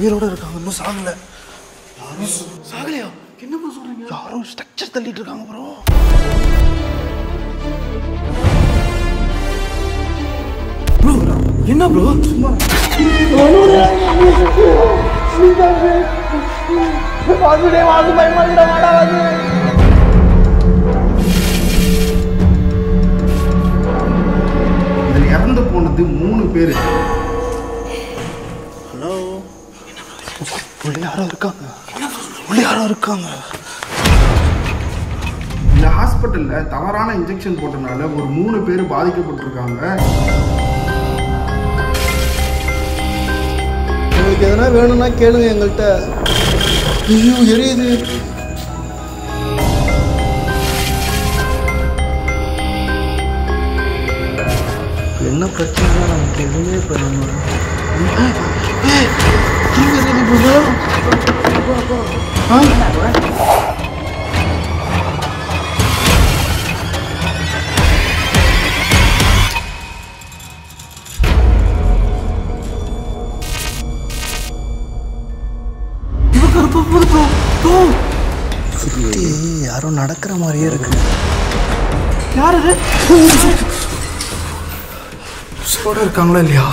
உயிரோட இருக்காங்க இன்னும் சாகல யாரும் சாகலையா என்ன ப்ரோ சொல்றீங்க யாரோ ஸ்ட்ரக்சர் தள்ளிட்டு இருக்காங்க ப்ரோ ப்ரோ என்ன ப்ரோ சும்மா இதில் இறந்து போனது மூணு பேர் ஹலோ உள்ள யாரோ இருக்காங்க உள்ள யாரோ இருக்காங்க இந்த ஹாஸ்பிட்டலில் தவறான இன்ஜெக்ஷன் போட்டனால ஒரு மூணு பேர் பாதிக்கப்பட்டிருக்காங்க உங்களுக்கு எதனா வேணும்னா கேளுங்க எங்கள்கிட்ட ஐயோ எரியுது என்ன பிரச்சனை நமக்கு எதுவுமே பண்ணணும் சுத்தி யாரோ நடக்கிற மாதிரியே இருக்கு யார் இது உயிரோட இருக்காங்களா இல்லையா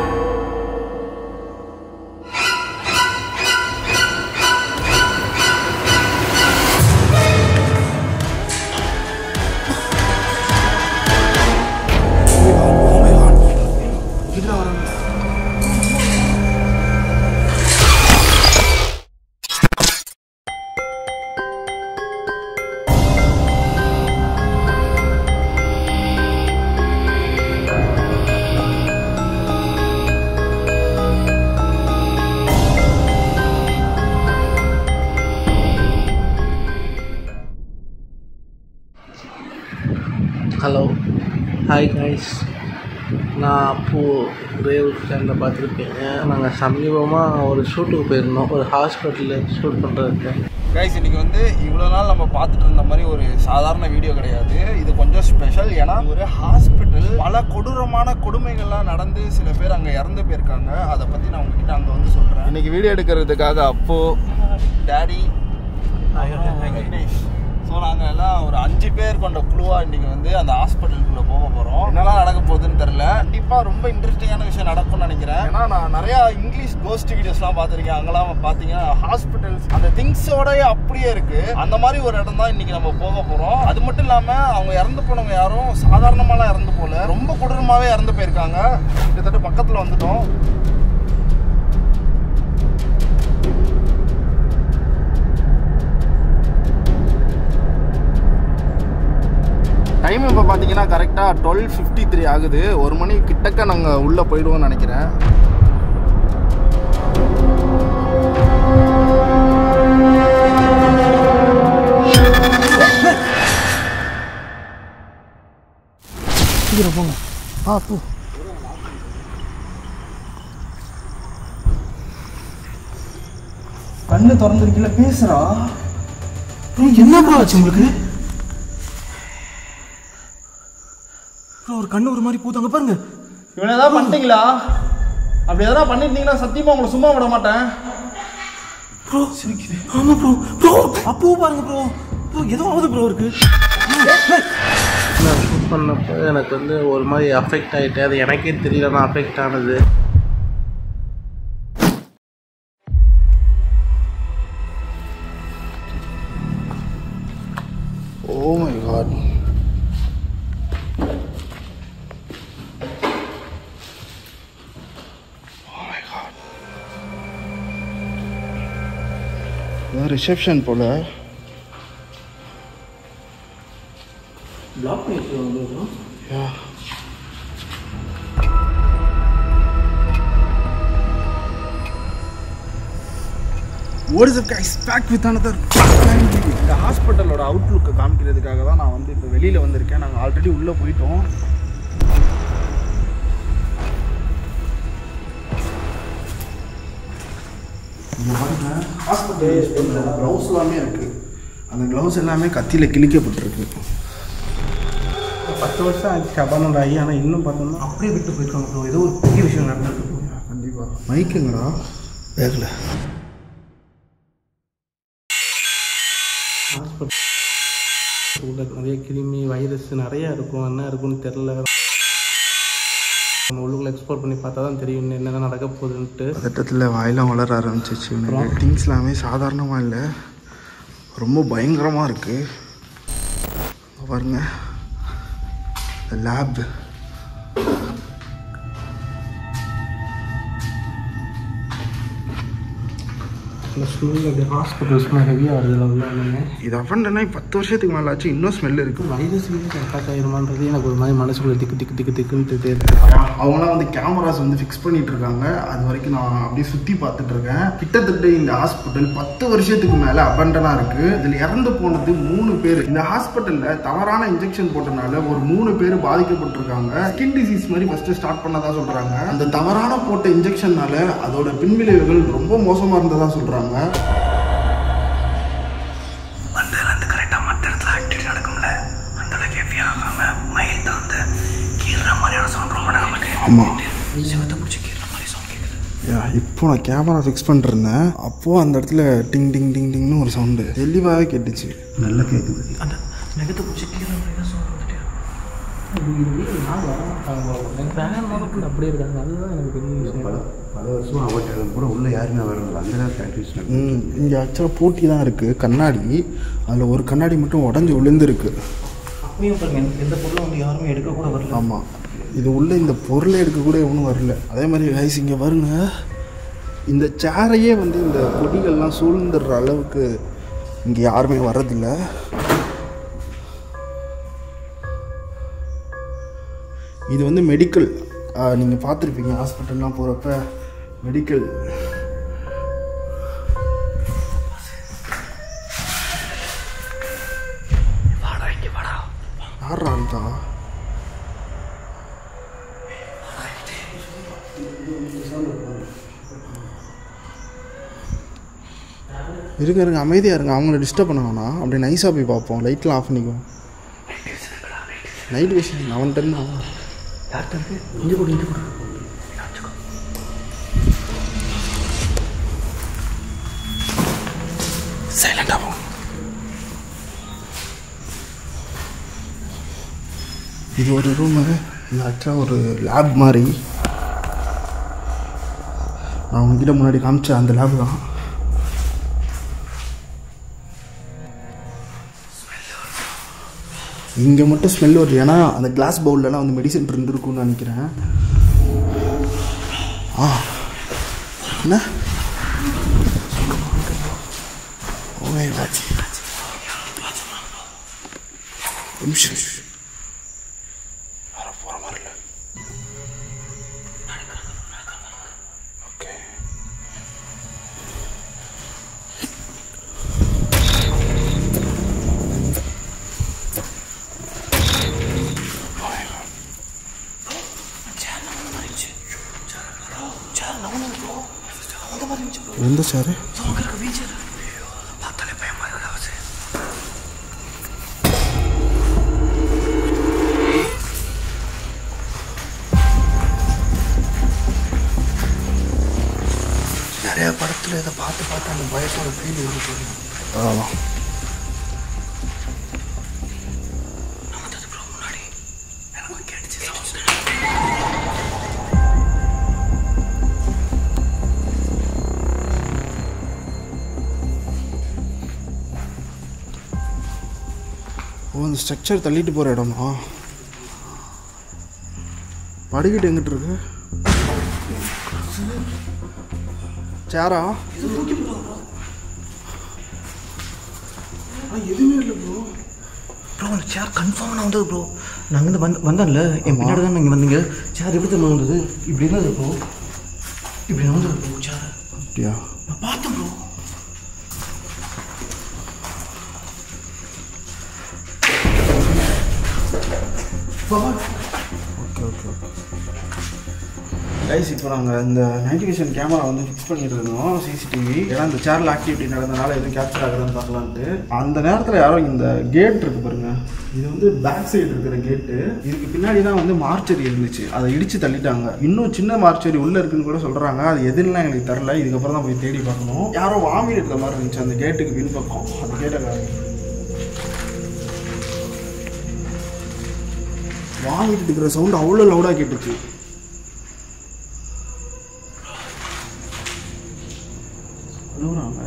ஹலோ ஹாய் கைஸ் நான் அப்போது ரேவ் சேனலில் பார்த்துருக்கேங்க நாங்கள் சமீபமாக ஒரு ஷூட்டுக்கு போயிருந்தோம் ஒரு ஹாஸ்பிட்டலில் ஷூட் பண்ணுறதுக்கு கைஸ் இன்னைக்கு வந்து இவ்வளோ நாள் நம்ம பார்த்துட்டு இருந்த மாதிரி ஒரு சாதாரண வீடியோ கிடையாது இது கொஞ்சம் ஸ்பெஷல் ஏன்னா ஒரு ஹாஸ்பிட்டல் பல கொடூரமான கொடுமைகள்லாம் நடந்து சில பேர் அங்கே இறந்து போயிருக்காங்க அதை பற்றி நான் உங்ககிட்ட அங்கே வந்து சொல்கிறேன் இன்னைக்கு வீடியோ எடுக்கிறதுக்காக அப்போ டேடி விக்னேஷ் ஸோ நாங்கள் எல்லாம் ஒரு அஞ்சு பேர் கொண்ட குழுவாக இன்னைக்கு வந்து அந்த ஹாஸ்பிட்டலுக்குள்ளே போக போகிறோம் என்னெல்லாம் நடக்க போகுதுன்னு தெரில கண்டிப்பாக ரொம்ப இன்ட்ரெஸ்டிங்கான விஷயம் நடக்கும்னு நினைக்கிறேன் ஏன்னா நான் நிறையா இங்கிலீஷ் கோஸ்ட் வீடியோஸ்லாம் பார்த்துருக்கேன் அங்கெல்லாம் பார்த்தீங்கன்னா ஹாஸ்பிட்டல்ஸ் அந்த திங்ஸோடய அப்படியே இருக்கு அந்த மாதிரி ஒரு இடம் தான் இன்னைக்கு நம்ம போக போகிறோம் அது மட்டும் இல்லாமல் அவங்க இறந்து போனவங்க யாரும் சாதாரணமாலாம் இறந்து போகல ரொம்ப கொடூரமாகவே இறந்து போயிருக்காங்க கிட்டத்தட்ட பக்கத்தில் வந்துட்டோம் டைம் இப்போ பார்த்தீங்கன்னா கரெக்டாக டுவெல் ஃபிஃப்டி த்ரீ ஆகுது ஒரு மணி கிட்டக்க நாங்கள் உள்ளே போயிடுவோம்னு நினைக்கிறேன் சீக்கிரம் போங்க ஆ போ கண்ணு திறந்துருக்கீங்களா பேசுகிறா ப்ரோ என்ன ப்ரோ ஆச்சு உங்களுக்கு ப்ரோ ஒரு கண்ணு ஒரு மாதிரி போதாங்க பாருங்க இவனை ஏதாவது பண்ணிட்டீங்களா அப்படி எதனா பண்ணிருந்தீங்கன்னா சத்தியமாக உங்களை சும்மா விட மாட்டேன் ப்ரோ ஆமா ப்ரோ ப்ரோ அப்போ பாருங்க ப்ரோ ப்ரோ ஏதோ ஆகுது ப்ரோ இருக்கு நான் ஷூட் பண்ணப்போ எனக்கு வந்து ஒரு மாதிரி அஃபெக்ட் ஆகிட்டு அது எனக்கே தெரியல நான் அஃபெக்ட் ஆனது ஓ மை காட் ரிசப்ஷன் போல பிளாக் பண்ணிட்டு bro what is guys back with another இந்த ஹாஸ்பிட்டலோட அவுட்லுக்கை காமிக்கிறதுக்காக தான் நான் வந்து இப்போ வெளியில் வந்திருக்கேன் நாங்கள் ஆல்ரெடி உள்ளே போயிட்டோம் இங்க பாருங்க ஹாஸ்பிட்டல் யூஸ் பண்ணுற க்ளவுஸ் எல்லாமே இருக்குது அந்த க்ளவுஸ் எல்லாமே கத்தியில் கிழிக்கப்பட்டிருக்கு பத்து வருஷம் ஆச்சு சபானோட ஆகி ஆனால் இன்னும் பார்த்தோம்னா அப்படியே விட்டு போயிருக்காங்க ப்ரோ ஏதோ ஒரு பெரிய விஷயம் நடந்திருக்கு ப்ரோ கண்டிப்பாக மைக்குங்களா பேக்கில் ஹாஸ்பிட்டல் உள்ள நிறைய கிருமி வைரஸ் நிறையா இருக்கும் என்ன இருக்குன்னு தெரில நம்ம உள்ளுக்குள்ள எக்ஸ்ப்ளோர் பண்ணி பார்த்தா தான் தெரியும் இன்னும் என்னென்ன நடக்க போகுதுன்ட்டு பதட்டத்தில் வாயெல்லாம் வளர ஆரம்பிச்சிச்சு திங்ஸ் எல்லாமே சாதாரணமாக இல்லை ரொம்ப பயங்கரமாக இருக்குது பாருங்க லேப் ஸ்மெல் அப்படி ஹாஸ்பிட்டல் ஸ்மெல் ஹெவியாக வருது உள்ள ஒன்றுமே இது அப்படின்னா பத்து வருஷத்துக்கு மேலே ஆச்சு இன்னும் ஸ்மெல் இருக்குது வைரஸ் அட்டாக் ஆயிருமான்றது எனக்கு ஒரு மாதிரி மனசுக்குள்ள திக்கு திக்கு திக்கு திக்குன்ட்டு தெரியுது அவங்களாம் வந்து கேமராஸ் வந்து ஃபிக்ஸ் பண்ணிட்டு இருக்காங்க அது வரைக்கும் நான் அப்படியே சுற்றி பார்த்துட்டு இருக்கேன் கிட்டத்தட்ட இந்த ஹாஸ்பிட்டல் பத்து வருஷத்துக்கு மேலே அபண்டனாக இருக்கு இதில் இறந்து போனது மூணு பேர் இந்த ஹாஸ்பிட்டலில் தவறான இன்ஜெக்ஷன் போட்டனால ஒரு மூணு பேர் பாதிக்கப்பட்டிருக்காங்க ஸ்கின் டிசீஸ் மாதிரி ஃபர்ஸ்ட் ஸ்டார்ட் பண்ணதா சொல்றாங்க அந்த தவறான போட்ட இன்ஜெக்ஷன்னால அதோட பின்விளைவுகள் ரொம்ப மோசமாக இருந்ததா சொல்றாங்க ஆமாம் இப்போ நான் கேமரா ஃபிக்ஸ் பண்ணிருந்தேன் அப்போ அந்த இடத்துல டிங் டிங் டிங் டிங்னு ஒரு சவுண்டு தெளிவாகவே கேட்டுச்சு நல்லா கேட்குது அந்த அப்படியே இருக்காங்க அதுதான் எனக்கு பெரிய விஷயம் பல வருஷம் அவட்ட கூட உள்ள யாருமே வரல அந்த நேரம் ஃபேக்ட்ரிஸ் ம் இங்கே ஆக்சுவலாக போட்டி தான் இருக்குது கண்ணாடி அதில் ஒரு கண்ணாடி மட்டும் உடஞ்சி விழுந்துருக்கு அப்பயும் பாருங்க எந்த- எந்த பொருளும் வந்து யாருமே எடுக்க கூட வரல ஆமாம் இது உள்ள இந்த பொருளை எடுக்க கூட ஒன்றும் வரல அதே மாதிரி கைஸ் இங்கே பாருங்க இந்த சேரையே வந்து இந்த கொடிகள்லாம் சூழ்ந்துடுற அளவுக்கு இங்கே யாருமே வர்றதில்ல இது வந்து மெடிக்கல் நீங்கள் பார்த்துருப்பீங்க ஹாஸ்பிட்டல்லாம் போகிறப்ப மெடிக்கல் யாரா இருந்தா இருங்க இருங்க அமைதியாக இருங்க அவங்கள டிஸ்டர்ப் பண்ண வேணாம் அப்படியே நைஸாக போய் பார்ப்போம் லைட்லாம் ஆஃப் பண்ணிக்குவோம் நைட் விஷன் அவன்கிட்ட இருந்து அவன் சைலண்டாக இது ஒரு ரூமு இது ஆக்சுவலாக ஒரு லேப் மாதிரி நான் உங்ககிட்ட முன்னாடி காமிச்ச அந்த லேப் தான் இங்கே மட்டும் ஸ்மெல் வருது ஏன்னா அந்த கிளாஸ் பவுல்லலாம் வந்து மெடிசன் இருந்திருக்கும்னு நினைக்கிறேன் ஆ என்ன ஓமே வாட்சி நிமிஷம் யாரோ போகிற மாதிரி இல்லை ஓகே எந்த சாரு நிறைய படத்தில் இதை பார்த்து பார்த்து அந்த பயத்தோட ஃபீல் இருக்கு ஆமாம் ஓ அந்த ஸ்ட்ரக்சர் தள்ளிட்டு போகிற இடமா படிக்கட்டு எங்கிட்டு இருக்கு சேரா ப்ரோ அந்த சேர் கன்ஃபார்மாக நான் வந்தது ப்ரோ நாங்கள் வந்து வந்து வந்தேன்ல என் பின்னாடி தான் நீங்கள் வந்தீங்க சேர் எப்படி தெரியுமா வந்தது இப்படி இருந்தது ப்ரோ இப்படி வந்தது ப்ரோ சேர் அப்படியா நான் பார்த்தேன் bro okay okay okay guys இப்போ நாங்கள் இந்த நைட் விஷன் கேமரா வந்து ஃபிக்ஸ் பண்ணிட்டு இருந்தோம் சிசிடிவி ஏன்னா இந்த சேரில் ஆக்டிவிட்டி நடந்தனால எதுவும் கேப்சர் ஆகுதுன்னு பார்க்கலான்ட்டு அந்த நேரத்தில் யாரோ இந்த கேட் இருக்கு பாருங்க இது வந்து பேக் சைடு இருக்கிற கேட்டு இதுக்கு பின்னாடி தான் வந்து மார்ச்சரி இருந்துச்சு அதை இடிச்சு தள்ளிட்டாங்க இன்னும் சின்ன மார்ச்சரி உள்ள இருக்குன்னு கூட சொல்றாங்க அது எதுலாம் எங்களுக்கு தெரில இதுக்கப்புறம் தான் போய் தேடி பார்க்கணும் யாரோ வாமிட் இருக்கிற மாதிரி இருந்துச்சு அந்த கேட்டுக்கு பின்பக்கம் அந்த கேட்டை வாமிட் இருக்கிற சவுண்ட் அவ்வளோ லவுடாக கேட்டுச்சு அழுகுறாங்க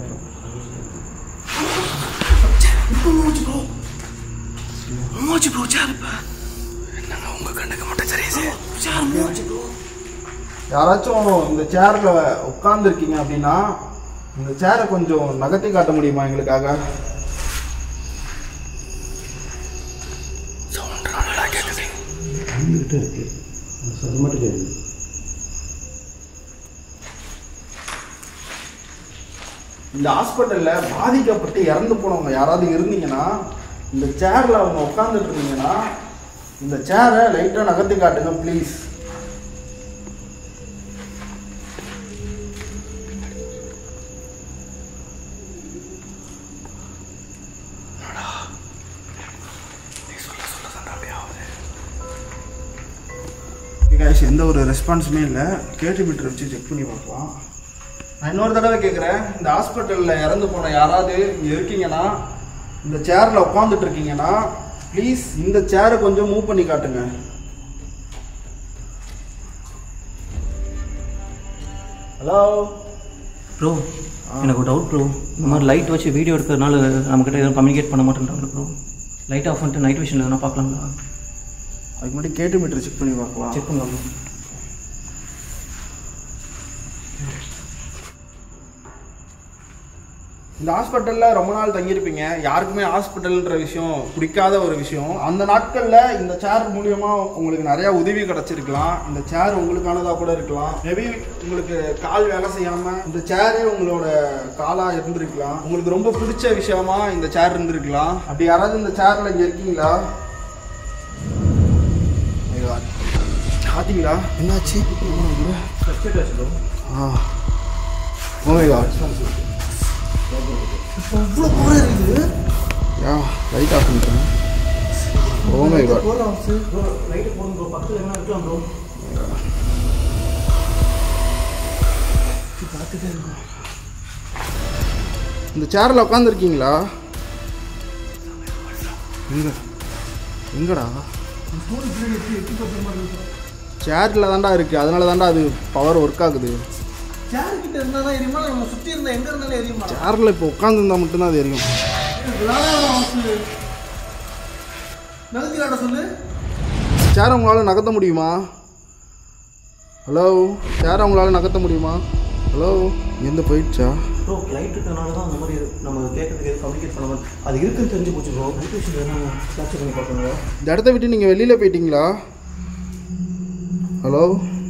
மூச்சு ப்ரோ சேர் இப்போ என்னங்க உங்கள் கண்ணுக்கு மட்டும் தெரியுது சேர் மூச்சு ப்ரோ யாராச்சும் இந்த சேர்ல உட்காந்துருக்கீங்க அப்படின்னா இந்த சேரை கொஞ்சம் நகர்த்தி காட்ட முடியுமா எங்களுக்காக சவுண்ட் நல்லா கேட்குது இருக்கு அது மட்டும் கேட்குது இந்த ஹாஸ்பிட்டலில் பாதிக்கப்பட்டு இறந்து போனவங்க யாராவது இருந்தீங்கன்னா இந்த சேரில் அவங்க உட்காந்துட்டு இருந்தீங்கன்னா இந்த சேரை லைட்டாக நகர்த்தி காட்டுங்க ப்ளீஸ் கைஸ் எந்த ஒரு ரெஸ்பான்ஸுமே இல்லை கேட்டு மீட்டர் வச்சு செக் பண்ணி பார்க்கலாம் நான் இன்னொரு தடவை கேட்குறேன் இந்த ஹாஸ்பிட்டலில் இறந்து போன யாராவது இங்கே இருக்கீங்கன்னா இந்த சேரில் உட்காந்துட்டு இருக்கீங்கன்னா ப்ளீஸ் இந்த சேரை கொஞ்சம் மூவ் பண்ணி காட்டுங்க ஹலோ ப்ரோ எனக்கு ஒரு டவுட் ப்ரோ இந்த மாதிரி லைட் வச்சு வீடியோ எடுக்கிறதுனால நம்மக்கிட்ட எதுவும் கம்யூனிகேட் பண்ண மாட்டேன்றாங்க ப்ரோ லைட் ஆஃப் பண்ணிட்டு நைட் விஷனில் எதனா பார்க்கலாங்களா அதுக்கு முன்னாடி கேட்டு மீட்டர் செக் பண்ணி பார்க்கலாம் செக் பண்ணுங்க ப்ரோ இந்த ஹாஸ்பிட்டலில் ரொம்ப நாள் தங்கியிருப்பீங்க யாருக்குமே ஹாஸ்பிட்டல்ன்ற விஷயம் பிடிக்காத ஒரு விஷயம் அந்த நாட்களில் இந்த சேர் மூலியமாக உங்களுக்கு நிறையா உதவி கிடச்சிருக்கலாம் இந்த சேர் உங்களுக்கானதாக கூட இருக்கலாம் மேபி உங்களுக்கு கால் வேலை செய்யாமல் இந்த சேரே உங்களோட காலாக இருந்திருக்கலாம் உங்களுக்கு ரொம்ப பிடிச்ச விஷயமா இந்த சேர் இருந்திருக்கலாம் அப்படி யாராவது இந்த சேரில் இங்கே இருக்கீங்களா My God. பார்த்தீங்களா என்னாச்சு ஆ ஓ காட் இவ்வளோ போகிற இருக்குது யா லைட் ஆஃப் பண்ணிட்டேன் ஓ மை காட் போடுறான் ப்ரோ லைட்டு போடுங்க ப்ரோ பக்கத்தில் என்ன இருக்கலாம் ப்ரோ இந்த சேரில் உட்காந்துருக்கீங்களா எங்க எங்கடா சேரில் தான்டா இருக்கு அதனால தான்டா அது பவர் ஒர்க் ஆகுது சேர் கிட்ட இருந்தால் தான் எரியுமா நம்ம சுற்றி இருந்தால் எங்கே இருந்தாலும் எரியுமா சேரில் இப்போ உட்காந்துருந்தா மட்டும்தான் அது எரியும் நகர்த்திலாட சொல்லு சேரை உங்களால் நகர்த்த முடியுமா ஹலோ சேரை உங்களால் நகர்த்த முடியுமா ஹலோ எந்த போயிடுச்சா ப்ரோ லைட் இருக்கிறனால தான் அந்த மாதிரி நம்ம கேட்கறதுக்கு எதுவும் கம்யூனிகேட் பண்ண மாட்டோம் அது இருக்குன்னு தெரிஞ்சு போச்சு ப்ரோ நைட் விஷயம் எதனா கேப்சர் பண்ணி பார்க்கணுங்களா இந்த இடத்த விட்டு நீங்கள் வெளியில் போயிட்டீங்களா ஹலோ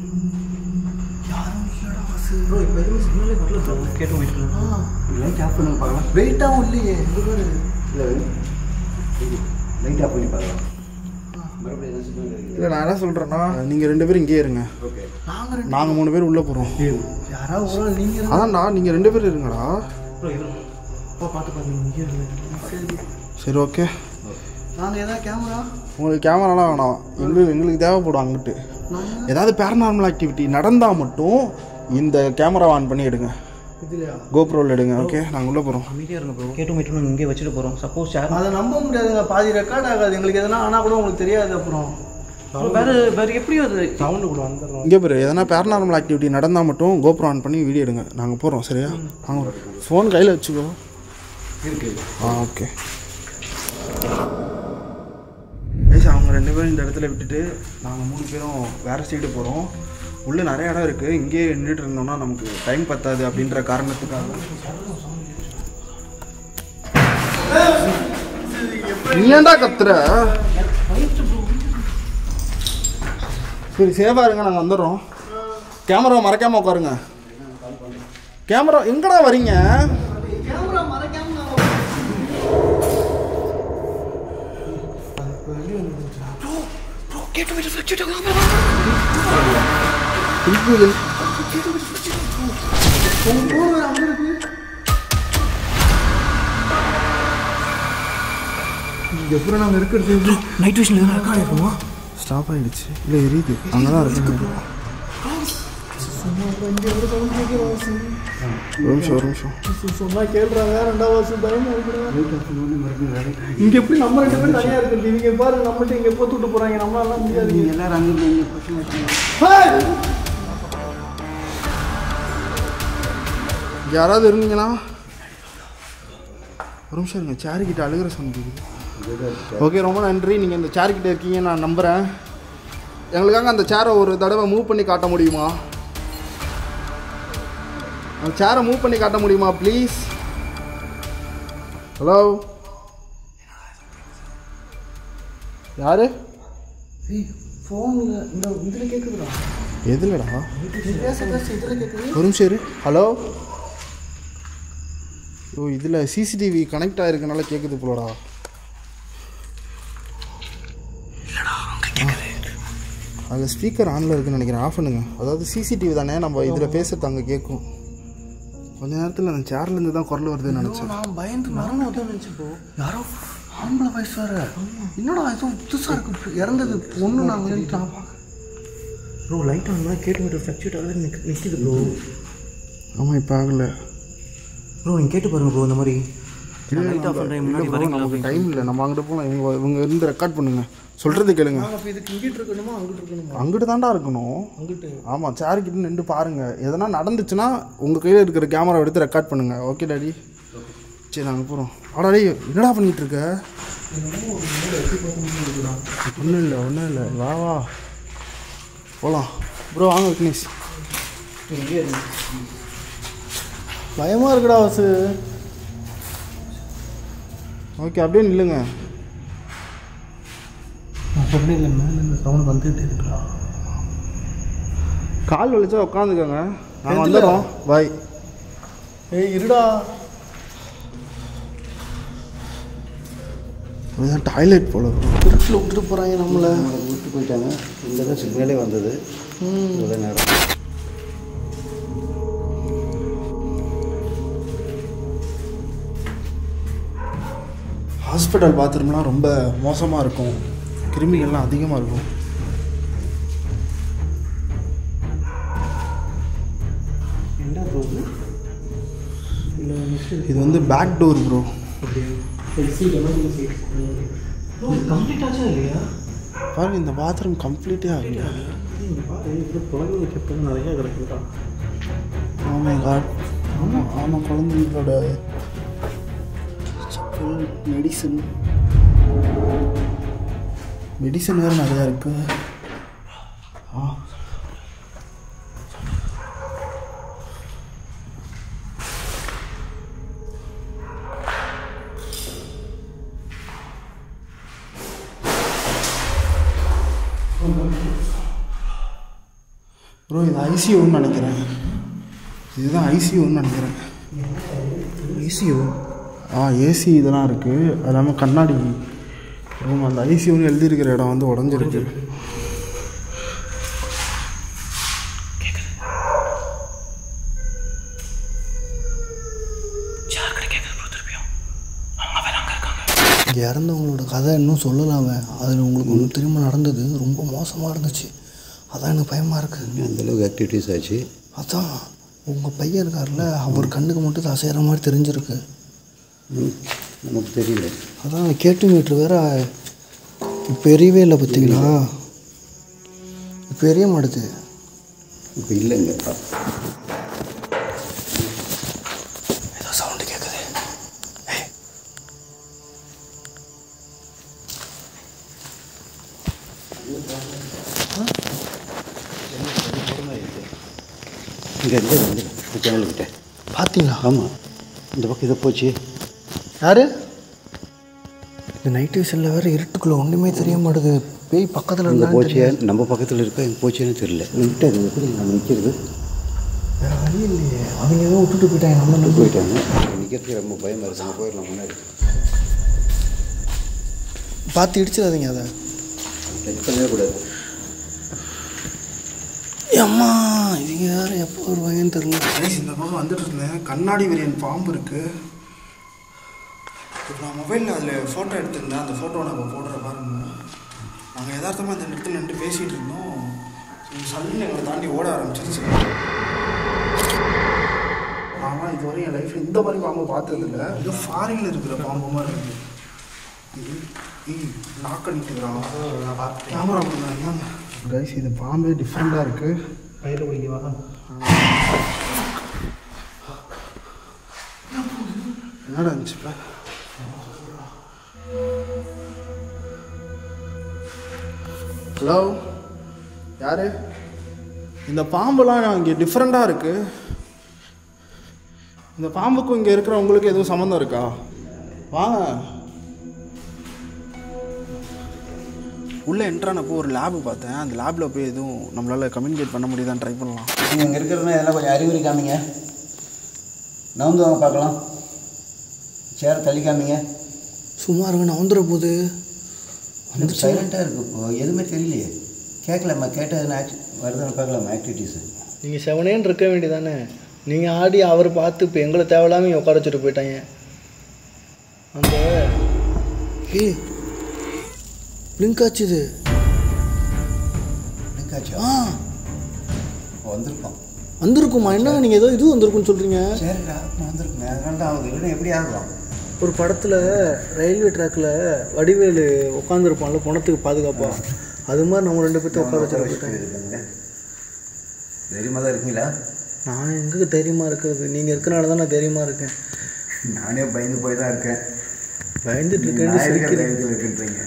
ப்ரோ இப்போ எதுவும் சிக்னலே வரல ப்ரோ கேட்டு போயிட்டு லைட் ஆஃப் பண்ணி பார்க்கலாம் வெயிட்டாகவும் இல்லையே இந்த பாரு லைட் ஆஃப் பண்ணி பார்க்கலாம் மறுபடியும் எதாவது சிக்னல் கிடைக்குது இல்லை நான் என்ன சொல்கிறேன்னா நீங்கள் ரெண்டு பேரும் இங்கேயே இருங்க ஓகே நாங்கள் ரெண்டு நாங்கள் மூணு பேர் உள்ளே போகிறோம் யாராவது ஒரு ஆள் நீங்கள் அதான்டா நீங்கள் ரெண்டு பேர் இருங்கடா ப்ரோ இது அப்பா பார்த்து பார்த்து இங்கே இருங்க சரி ஓகே நாங்கள் ஏதாவது கேமரா உங்களுக்கு கேமராலாம் வேணாம் எங்களுக்கு எங்களுக்கு தேவைப்படும் அங்கிட்டு ஏதாவது பேரநார்மல் ஆக்டிவிட்டி நடந்தால் மட்டும் இந்த கேமரா ஆன் பண்ணி எடுங்க இதுலையா கோப்ரோவில் எடுங்க ஓகே நாங்கள் உள்ளே போகிறோம் அமைதியாக இருங்க ப்ரோ கேட்டு மீட்டு நாங்கள் இங்கே வச்சுட்டு போகிறோம் சப்போஸ் சேர் அதை நம்ப முடியாதுங்க பாதி ரெக்கார்ட் ஆகாது எங்களுக்கு எதனா ஆனால் கூட உங்களுக்கு தெரியாது அப்புறம் வேறு வேறு எப்படியும் அது சவுண்டு கூட வந்துடுறோம் இங்கே பேர் எதனா பேரநார்மல் ஆக்டிவிட்டி நடந்தால் மட்டும் கோப்ரோ ஆன் பண்ணி வீடியோ எடுங்க நாங்கள் போகிறோம் சரியா வாங்க ஃபோன் கையில் வச்சுக்கோ இருக்கு ஆ ஓகே கைஸ் அவங்க ரெண்டு பேரும் இந்த இடத்துல விட்டுட்டு நாங்கள் மூணு பேரும் வேறு சைடு போகிறோம் உள்ளே நிறைய இடம் இருக்குது இங்கேயே நின்றுட்டு இருந்தோம்னா நமக்கு டைம் பத்தாது அப்படின்ற காரணத்துக்காக நீ ஏன்டா கத்துற சரி சேஃபாக இருங்க நாங்கள் வந்துடுறோம் கேமரா மறக்காமல் உட்காருங்க கேமரா எங்கடா வரீங்க கேமரா மறைக்காம கேட்டு மீட்டு வச்சுட்டு திருப்பிகள் எப்படி நாங்கள் இருக்கிறது நைட் விஷனில் எதுவும் ரெக்கார்ட் இருக்குமா ஸ்டாப் ஆயிடுச்சு இல்லை எரியுது அங்கே தான் இருக்கு ஒரு நிமிஷம் ஒரு நிமிஷம் சொன்னா கேள்றாங்க ரெண்டாவது வருஷம் பயமா இருக்கிறாங்க இங்க எப்படி நம்ம ரெண்டு பேரும் தனியா இருக்கிறது இவங்க பாருங்க நம்மகிட்ட இங்க போத்து விட்டு போறாங்க நம்மளால முடியாது எல்லாரும் அங்கே இங்கே பிரச்சனை யாராவது இருந்தீங்கன்னா ஒரு நிமிஷம் இருங்க சேரு கிட்ட அழுகிற சொன்னது ஓகே ரொம்ப நன்றி நீங்கள் இந்த சேர் கிட்ட இருக்கீங்க நான் நம்புகிறேன் எங்களுக்காக அந்த சேரை ஒரு தடவை மூவ் பண்ணி காட்ட முடியுமா அந்த சேரை மூவ் பண்ணி காட்ட முடியுமா ப்ளீஸ் ஹலோ யாரு ஃபோன்ல இந்த இதுல கேக்குதுடா எதுலடா பேச பேச இதுல கேக்குது ஒரு நிமிஷம் இரு ஹலோ ஓ இதில் சிசிடிவி கனெக்ட் ஆகிருக்கனால கேட்குது போலடா அங்கே ஸ்பீக்கர் ஆனில் இருக்குன்னு நினைக்கிறேன் ஆஃப் பண்ணுங்க அதாவது சிசிடிவி தானே நம்ம இதில் பேசுறது அங்கே கேட்கும் கொஞ்ச நேரத்தில் அந்த சேர்லேருந்து தான் குரல் வருதுன்னு நினச்சேன் நான் பயந்து மரணம் வந்து நினைச்சப்போ யாரோ ஆம்பளை வயசு வேற என்னடா ஏதோ புதுசா இருக்கு இறந்தது பொண்ணு நான் வந்து நான் பார்க்க ப்ரோ லைட் ஆனா கேட்டு மீட்டர் ஃப்ளக்சுவேட் ஆகுது நிக் நிற்கிது ப்ரோ ஆமாம் இப்போ ஆகலை ப்ரோ நீங்கள் கேட்டு பாருங்க ப்ரோ இந்த மாதிரி லைட் ஆஃப் பண்ணுறேன் முன்னாடி வரீங்களா நமக்கு டைம் இல்லை நம்ம அங்கிட்டு போகலாம் இவங்க இவங்க இருந்து ரெக்கார்ட் பண்ணுங்க சொல்கிறது கேளுங்க அப்போ இதுக்கு இங்கிட்டு இருக்கணுமா அங்கிட்டு இருக்கணுமா அங்கிட்டு தான்டா இருக்கணும் அங்கிட்டு ஆமாம் சேருக்கிட்ட நின்று பாருங்க எதனா நடந்துச்சுன்னா உங்கள் கையில் இருக்கிற கேமரா எடுத்து ரெக்கார்ட் பண்ணுங்க ஓகே டாடி சரி நாங்கள் போகிறோம் ஆடா டேய் என்னடா பண்ணிட்டு இருக்க ஒன்றும் இல்லை ஒன்றும் இல்லை வா வா போகலாம் ப்ரோ வாங்க விக்னேஷ் பயமா இருக்குடா வாசு ஓகே அப்படியே நில்லுங்க நான் சொன்னேன் இல்லை மேலே இந்த சவுண்ட் வந்துகிட்டே இருக்குடா கால் வலிச்சா உட்காந்துக்கோங்க நாங்கள் வந்துடுறோம் பாய் ஏய் இருடா இதுதான் டாய்லெட் போல bro. திருச்சியில் விட்டுட்டு போகிறாங்க நம்மளை விட்டு போயிட்டாங்க இங்கே தான் சிக்னலே வந்தது இவ்வளோ நேரம் ஹாஸ்பிட்டல் பாத்ரூம்லாம் ரொம்ப மோசமாக இருக்கும் கிருமிகள்லாம் அதிகமாக இருக்கும் என்ன ப்ரோ இது வந்து பேக் டோர் ப்ரோ கம்ப்ளீட் ஆச்சா இல்லையா பாருங்க இந்த பாத்ரூம் கம்ப்ளீட்டே ஆகல குழந்தைங்க செப்பல் நிறைய கிடக்குதுடா ஆமாம் காட் ஆமாம் ஆமாம் குழந்தைங்களோட செப்பல் மெடிசன் மெடிசன் வேறு நிறையா இருக்கு ஆ ப்ரோ இது ஐசியூன்னு நினைக்கிறேன் இதுதான் ஐசியூன்னு நினைக்கிறேன் ஈஸியோ ஆ ஏசி இதெல்லாம் இருக்குது அது இல்லாமல் கண்ணாடி ரூம் அந்த ஐசியூன்னு எழுதியிருக்கிற இடம் வந்து உடஞ்சிருக்கு இங்கே இறந்தவங்களோட கதை இன்னும் சொல்லலாமே அதில் உங்களுக்கு ஒன்று திரும்ப நடந்தது ரொம்ப மோசமாக இருந்துச்சு அதான் எனக்கு பயமாக இருக்குது அந்தளவுக்கு ஆக்டிவிட்டீஸ் ஆச்சு அதான் உங்கள் பையன் இருக்கார்ல அவர் கண்ணுக்கு மட்டும் இது அசைகிற மாதிரி தெரிஞ்சிருக்கு ம், நமக்கு தெரியல அதான் கேட்டு மீட்ரு வேற இப்போ எரியவே இல்லை பார்த்தீங்களா இப்போ எரிய மாட்டுது இப்போ இல்லைங்க ஏதோ சவுண்டு கேட்குது இங்கே இருந்து வந்து ஜன்னல்கிட்ட பார்த்தீங்களா ஆமாம் இந்த பக்கம் இதை போச்சு யாரு இந்த நைட் விஷனில் வேற இருட்டுக்குள்ளே ஒன்றுமே தெரிய மாட்டுது பேய் பக்கத்தில் இங்கே இருந்தா போச்சியா நம்ம பக்கத்தில் இருக்கா இங்கே போச்சேன்னு தெரியல நின்றுட்டு அது எப்படி நம்ம நிற்கிறது வேற வழி இல்லையே அவங்க ஏதோ விட்டுட்டு போயிட்டாங்க நம்ம நம்பி போயிட்டாங்க நிற்கிறதுக்கு ரொம்ப பயமாக இருக்கு அங்கே போயிடலாம் முன்னாடி பார்த்து இடிச்சிடாதீங்க அதை டச் பண்ணவே கூடாது அம்மா இவங்க வேறு எப்போ வருவாங்கன்னு தெரில கைஸ் இந்த பக்கம் வந்துட்டு இருந்தேன் கண்ணாடி வெறியன் பாம்பு இருக்கு இப்போ நான் மொபைலில் அதில் ஃபோட்டோ எடுத்திருந்தேன் அந்த ஃபோட்டோ நான் இப்போ போடுற பாருங்க நாங்கள் யதார்த்தமாக அந்த இடத்துல நின்று பேசிகிட்டு இருந்தோம் சரி, சல்லுன்னு எங்களை தாண்டி ஓட ஆரம்பிச்சிருச்சு ஆனால் இதுவரை என் லைஃப்பில் இந்த மாதிரி பாம்பு பார்த்ததில்ல இது ஃபாரினில் இருக்கிற பாம்பு மாதிரி இருக்குது இது ஏய் லாக் பண்ணிட்டுக்கிறான் கேமரா பண்ணுறாங்க கைஸ் இது பாம்பே டிஃப்ரெண்ட்டாக இருக்குது பயிர் பிடிக்கவா என்னடா இருந்துச்சுப்பா ஹலோ யாரு இந்த பாம்புலாம் இங்கே டிஃப்ரெண்ட்டாக இருக்கு இந்த பாம்புக்கும் இங்கே இருக்கிறவங்களுக்கு எதுவும் சம்மந்தம் இருக்கா வாங்க உள்ளே என்ட்ரானப்போ ஒரு லேபு பார்த்தேன் அந்த லேபில் போய் எதுவும் நம்மளால் கம்யூனிகேட் பண்ண முடியுதான்னு ட்ரை பண்ணலாம் நீங்கள் இங்கே இருக்கிறதுனா எல்லாம் கொஞ்சம் அறிகுறி காமிங்க நவுந்து வாங்க பார்க்கலாம் சேர் தள்ளி காமிங்க சும்மா இருங்க நான் வந்துட போகுது வந்து சைலண்ட்டாக இருக்கு இப்போ எதுவுமே தெரியலையே கேட்கலாமா கேட்டதுன்னு ஆக்டி வருதுன்னு பார்க்கலாமா ஆக்டிவிட்டீஸு நீங்கள் செவனேன்னு இருக்க வேண்டியதானே நீங்கள் ஆடி அவர் பார்த்து இப்போ எங்களை தேவையில்லாமல் இங்க உட்கார வச்சுட்டு போயிட்டாங்க அந்த ஏய் லிங்க் ஆச்சு இது எனக்காச்சா ஆ வந்திருக்கோம் வந்திருக்குமா என்ன நீங்கள் ஏதோ இது வந்திருக்குன்னு சொல்கிறீங்க சரிடா வந்திருக்குமே அதனால தான் ஆகுது இல்லைன்னா எப்படி ஆகும் ஒரு படத்தில் ரயில்வே ட்ராக்கில் வடிவேலு உட்காந்துருப்பான்ல பணத்துக்கு பாதுகாப்பா அது மாதிரி நம்ம ரெண்டு பேர்த்த உட்கார வச்சுட்டு போயிட்டாங்க இருக்காங்க தைரியமாக தான் இருக்கீங்களா நான் எங்கே தைரியமாக இருக்கிறது நீங்கள் இருக்கனால தான் நான் தைரியமாக இருக்கேன் நானே பயந்து போய் தான் இருக்கேன் பயந்துட்டு நான் இருக்கேன்னு இருக்கிற சிரிக்கிறேன் தைரியத்தில் இருக்குன்றீங்க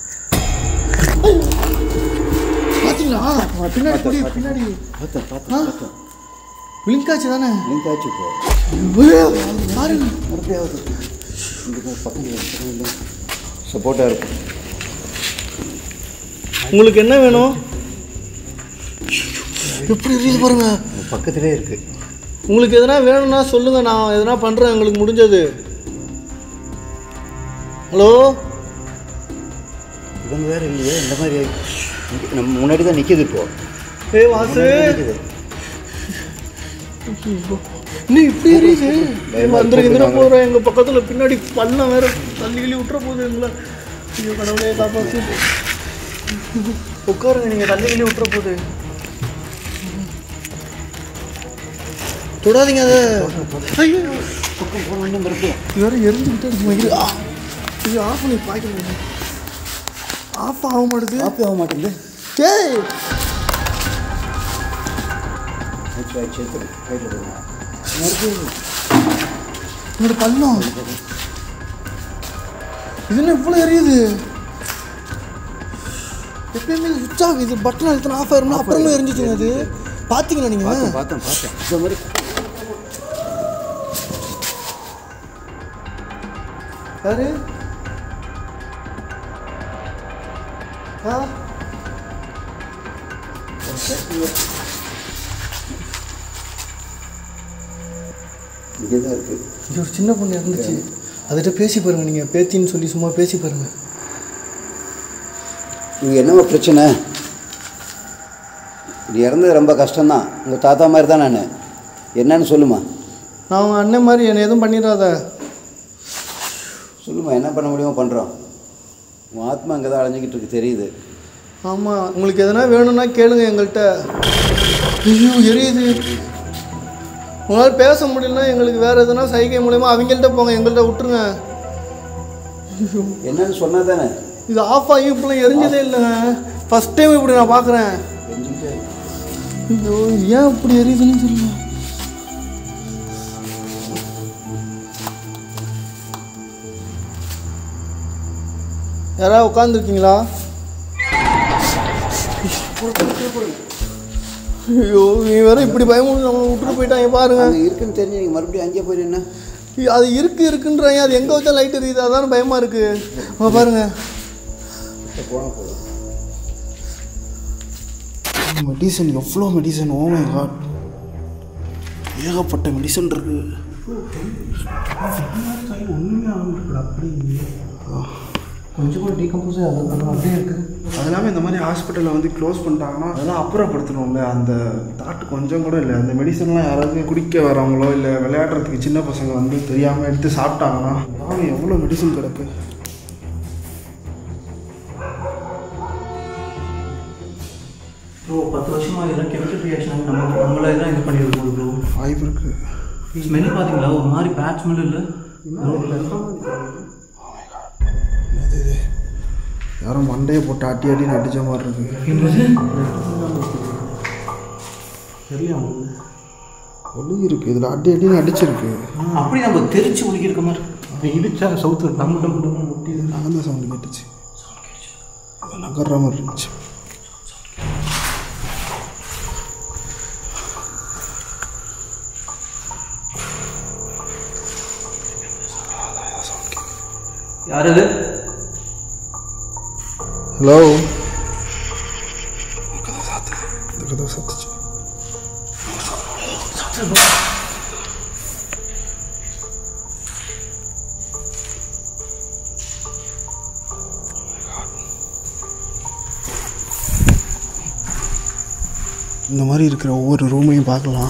பார்த்தீங்களா பின்னாடி கொடி பின்னாடி பார்த்தேன் பார்த்தேன் பார்த்தேன் லிங்க் ஆச்சு தானே லிங்க் ஆச்சு இப்போ பாருங்க மறுபடியும் ஆகுது இங்கே பக்கத்தில் சப்போர்ட்டாக இருக்கும் உங்களுக்கு என்ன வேணும் எப்படி எரியுது பாருங்க பக்கத்திலே இருக்குது உங்களுக்கு எதனா வேணும்னா சொல்லுங்கள் நான் எதனா பண்ணுறேன் உங்களுக்கு முடிஞ்சது ஹலோ இவங்க வேறு இல்லையே இந்த மாதிரி இங்க நம்ம முன்னாடி தான் நிற்கிது இப்போ ஏய் வாசு நிக்குது. இன்னும் இப்படி எரியுது வந்துருக்கு இந்த போகிறோம் எங்கள் பக்கத்தில் பின்னாடி பள்ளம் வேற தள்ளி கிள்ளி விட்டுற போகுது எங்களை ஐயோ கடவுளே காப்பாற்று உட்காருங்க நீங்கள் தள்ளி கிள்ளி விட்டுற போகுது தொடாதீங்க அதை ஐயோ இது வேற எரிஞ்சுக்கிட்டே இருக்கு மயிறு. ஆ இது ஆஃப் பண்ணி பாய்க்கணும் ஆஃப் ஆக மாட்டேது காப்பி ஆக மாட்டேங்குது ஏய் ஆச்சு ஆச்சு எடுத்துரு கையில் போடுங்க என்னோட பள்ளம் இது என்ன இவ்வளோ எரியுது எப்பயுமே சுவிட்ச் ஆஃப் இது பட்டன் அழுத்தினா ஆஃப் ஆயிரும்னா அப்புறமா எரிஞ்சிச்சுங்க அது பார்த்தீங்களா நீங்கள் பார்த்தேன் பார்த்தேன் இந்த மாதிரி யாரு ஆ இங்கே தான் இருக்குது இங்கே ஒரு சின்ன பொண்ணு இருந்துச்சு அதுகிட்ட பேசி பாருங்க நீங்கள் பேத்தின்னு சொல்லி சும்மா பேசி பாருங்க இங்கே என்னவா பிரச்சனை இது இறந்தது ரொம்ப கஷ்டம்தான் உங்கள் தாத்தா மாதிரி தான் நான் என்னன்னு சொல்லுமா நான் அவங்க அண்ணன் மாதிரி என்னை எதுவும் பண்ணிடாத சொல்லுமா என்ன பண்ண முடியுமோ பண்ணுறோம் உன் ஆத்மா அங்கே தான் அலைஞ்சிக்கிட்டு இருக்கு தெரியுது ஆமாம் உங்களுக்கு எதனா வேணும்னா கேளுங்க எங்கள்கிட்ட ஐயோ எரியுது உங்களால் பேச முடியலன்னா எங்களுக்கு வேறு எதுனா சைகை மூலயமா அவங்கள்ட்ட போங்க எங்கள்கிட்ட விட்டுருங்க என்னன்னு சொன்னால் தானே இது ஆஃப் ஆகி இப்படிலாம் எரிஞ்சதே இல்லைங்க ஃபஸ்ட் டைம் இப்படி நான் பார்க்குறேன் தெரிஞ்சுக்கிட்டே ஐயோ ஏன் இப்படி எரியுதுன்னு தெரியல யாராவது உட்காந்துருக்கீங்களா ஐயோ நீ வேற இப்படி பயமுடி நம்ம விட்டுட்டு போயிட்டாங்க பாருங்க அங்கே இருக்குன்னு தெரிஞ்சு நீங்கள் மறுபடியும் அங்கேயே போய் நின்னா அது இருக்கு இருக்குன்றாங்க அது எங்கே வச்சா லைட் எரியுது அதான் பயமா இருக்கு அங்க பாருங்க போனால் போதும் மெடிசன் எவ்வளோ மெடிசன் ஓ மை காட் ஏகப்பட்ட மெடிசன் இருக்கு கொஞ்சம் கூட டீகம்போஸே அது அது அப்படியே இருக்குது அது இல்லாமல் இந்த மாதிரி ஹாஸ்பிட்டலை வந்து க்ளோஸ் பண்ணிட்டாங்கன்னா அதெல்லாம் அப்புறப்படுத்தணும்ல அந்த தாட்டு கொஞ்சம் கூட இல்லை அந்த மெடிசன்லாம் யாராவது குடிக்க வரவங்களோ இல்லை விளையாடுறதுக்கு சின்ன பசங்க வந்து தெரியாமல் எடுத்து சாப்பிட்டாங்கன்னா பாவம் எவ்வளோ மெடிசன் கிடக்கு ப்ரோ பத்து வருஷமா இதெல்லாம் கெமிக்கல் ரியாக்ஷன் நம்ம நம்மள எல்லாம் இது பண்ணியிருக்கோம் ப்ரோ வாய்ப்பு இருக்குது ஸ்மெல் பார்த்தீங்களா ஒரு மாதிரி பேட் ஸ்மெல் இல்லை யாரோ மண்டையை போட்டு அட்டி அட்டின்னு அடித்த மாதிரி இருக்கு சரியா ஒளி இருக்குது இதில் அடி அடின்னு அடிச்சிருக்கு அப்படி நம்ம தெரிச்சு ஒழுகி இருக்க மாதிரி அப்படி இடிச்சா சவுத்து டம்மு டம்மு டம்மு முட்டி நான் தான் சவுண்டு கேட்டுச்சு அது நகர்ற மாதிரி இருந்துச்சு யார் அது ஹலோ கதை சாத்து இந்த கதை சாத்துச்சு இந்த மாதிரி இருக்கிற ஒவ்வொரு ரூமையும் பார்க்கலாம்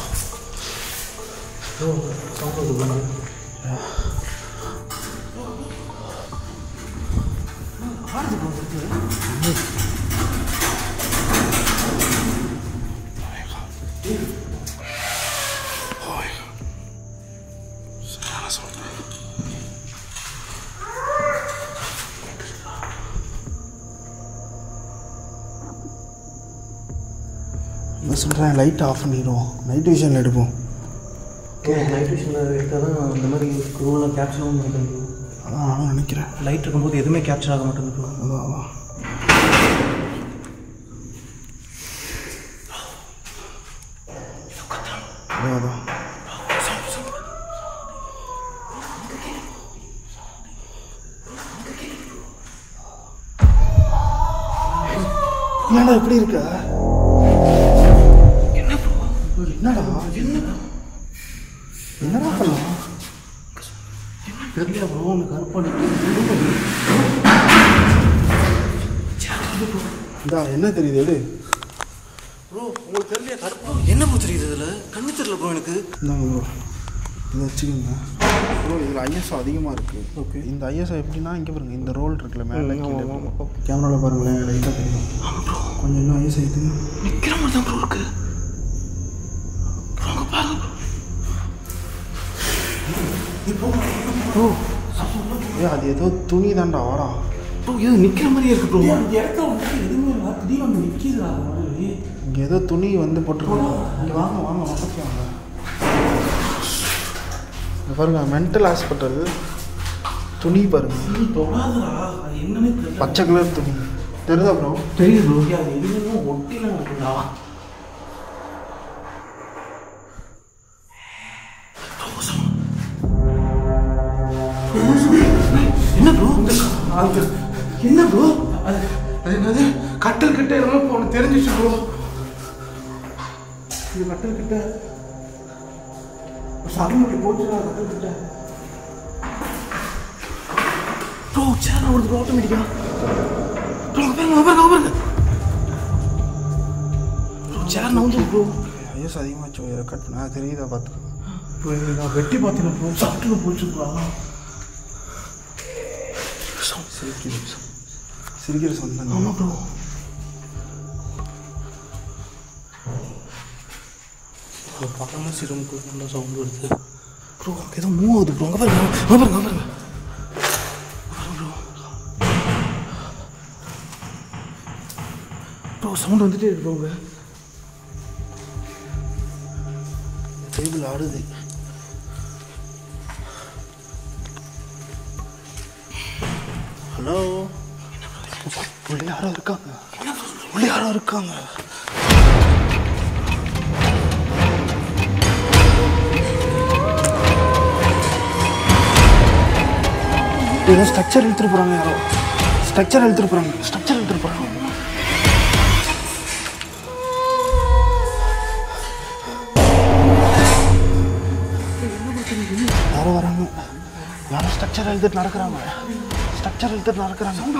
என்ன சொல்கிறேன் லைட் ஆஃப் பண்ணிடுவோம் நைட் விஷனில் எடுப்போம் நைட் விஷனில் எடுத்தால் தான் இந்த மாதிரி ரூலாம் கேப்சர் ஆக மாட்டேங்குது அதான் நானும் நினைக்கிறேன் லைட் இருக்கும்போது எதுவுமே கேப்சர் ஆக மாட்டேங்குது ப்ரோ அதான் அதான் அதான் அதான் என்னடா இப்படி இருக்க என்னடா என்னடா பண்ணலாம் தெரியல ப்ரோ அந்த கருப்பாடி இந்தா என்ன தெரியுது எடு ப்ரோ உங்களுக்கு தெரியல கருப்பா என்ன ப்ரோ தெரியுது இதில் கண்ணு தெரியல ப்ரோ எனக்கு இந்தாங்க ப்ரோ இதை வச்சுக்கோங்க ப்ரோ இதில் ஐஎஸ்ஓ அதிகமாக இருக்குது ஓகே இந்த ஐஎஸ்ஓ எப்படின்னா இங்கே பாருங்க இந்த ரோல் இருக்குல்ல மேலே கேமராவில் பாருங்களேன் லைட்டாக தெரியும் கொஞ்சம் இன்னும் ஐஎஸ்ஓ இது நிற்கிற மாதிரி தான் ப்ரோ இருக்கு ப்ரோ அங்கே பாருங்க ப்ரோ ஏ அது ஏதோ துணி தான்டா வாடா ப்ரோ இது நிற்கிற மாதிரியே இருக்கு ப்ரோ இங்கே ஏதோ துணி வந்து போட்டுருக்காங்க இங்கே வாங்க வாங்க பக்கத்து வாங்க இங்க பாருங்க மென்டல் ஹாஸ்பிட்டல் துணி பாருங்க என்னன்னு தெரியல பச்சை கலர் துணி தெரியுதா ப்ரோ தெரியுது ப்ரோ அது எதுவுமே ஒட்டிலாம் இருக்குங்களா என்ன ப்ரோ என்ன ப்ரோ அது அது என்னது கட்டல் கிட்ட என்னமோ போன தெரிஞ்சிச்சு ப்ரோ இது கட்டல் கிட்ட சடமுட்டி போச்சுடா கட்டல் கிட்ட ப்ரோ சேர் ஓடுது ப்ரோ ஆட்டோமேட்டிக்கா ப்ரோ பாருங்க பாருங்க பாருங்க ப்ரோ சேர் நவுந்து ப்ரோ ஐஎஸ் அதிகமாச்சு கட் பண்ண தெரியுதா பார்த்துக்கோ ப்ரோ நான் வெட்டி பார்த்தேன் ப்ரோ சாப்பிட்டு போச்சு ப்ரோ சிரிக்குது சிரிக்கிற சொந்தம் ஆமாம் ப்ரோ பார்ஃபார்மன்ஸ் ரூமுக்கு நல்ல சவுண்ட் வருது ப்ரோ ஏதோ மூவ் ஆகுது ப்ரோ அங்கே பாருங்க அங்கே பாருங்க அங்கே பாருங்க ப்ரோ சவுண்ட் வந்துட்டே இருக்கு ப்ரோ டேபிள் ஆடுது ஹலோ உள்ள யாரோ இருக்காங்க உள்ள யாரோ இருக்காங்க ஏதோ ஸ்ட்ரக்சர் இழுத்துட்டு போறாங்க யாரோ ஸ்ட்ரக்சர் இழுத்துட்டு போறாங்க ஸ்ட்ரக்சர் இழுத்துட்டு போறாங்க யாரோ வராங்க யாரோ ஸ்ட்ரக்சர் எழுதிட்டு நடக்கிறாங்க ஸ்ட்ரக்சர் எடுத்துட்டு நடக்கிறாங்க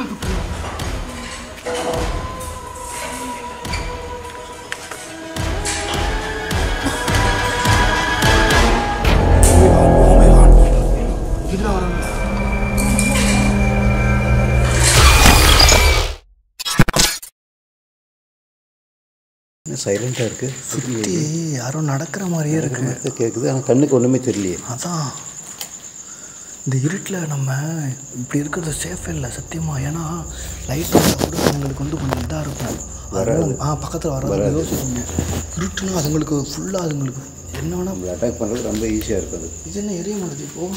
சைலண்டாக இருக்குது யாரோ நடக்கிற மாதிரியே இருக்கு கேட்குது ஆனால் கண்ணுக்கு ஒன்றுமே தெரியலையே அதான் இந்த இருட்டில் நம்ம இப்படி இருக்கிறது சேஃப் இல்லை சத்தியமாக ஏன்னா லைட் கூட அதுங்களுக்கு வந்து கொஞ்சம் இதாக இருக்கும் அதனால ஆ பக்கத்தில் வராது யோசிச்சுங்க இருட்டுனா அதுங்களுக்கு ஃபுல்லாக அதுங்களுக்கு என்ன வேணா நம்மளை அட்டாக் பண்ணுறது ரொம்ப ஈஸியாக இருக்குது இது என்ன எரிய மாட்டேது இப்போ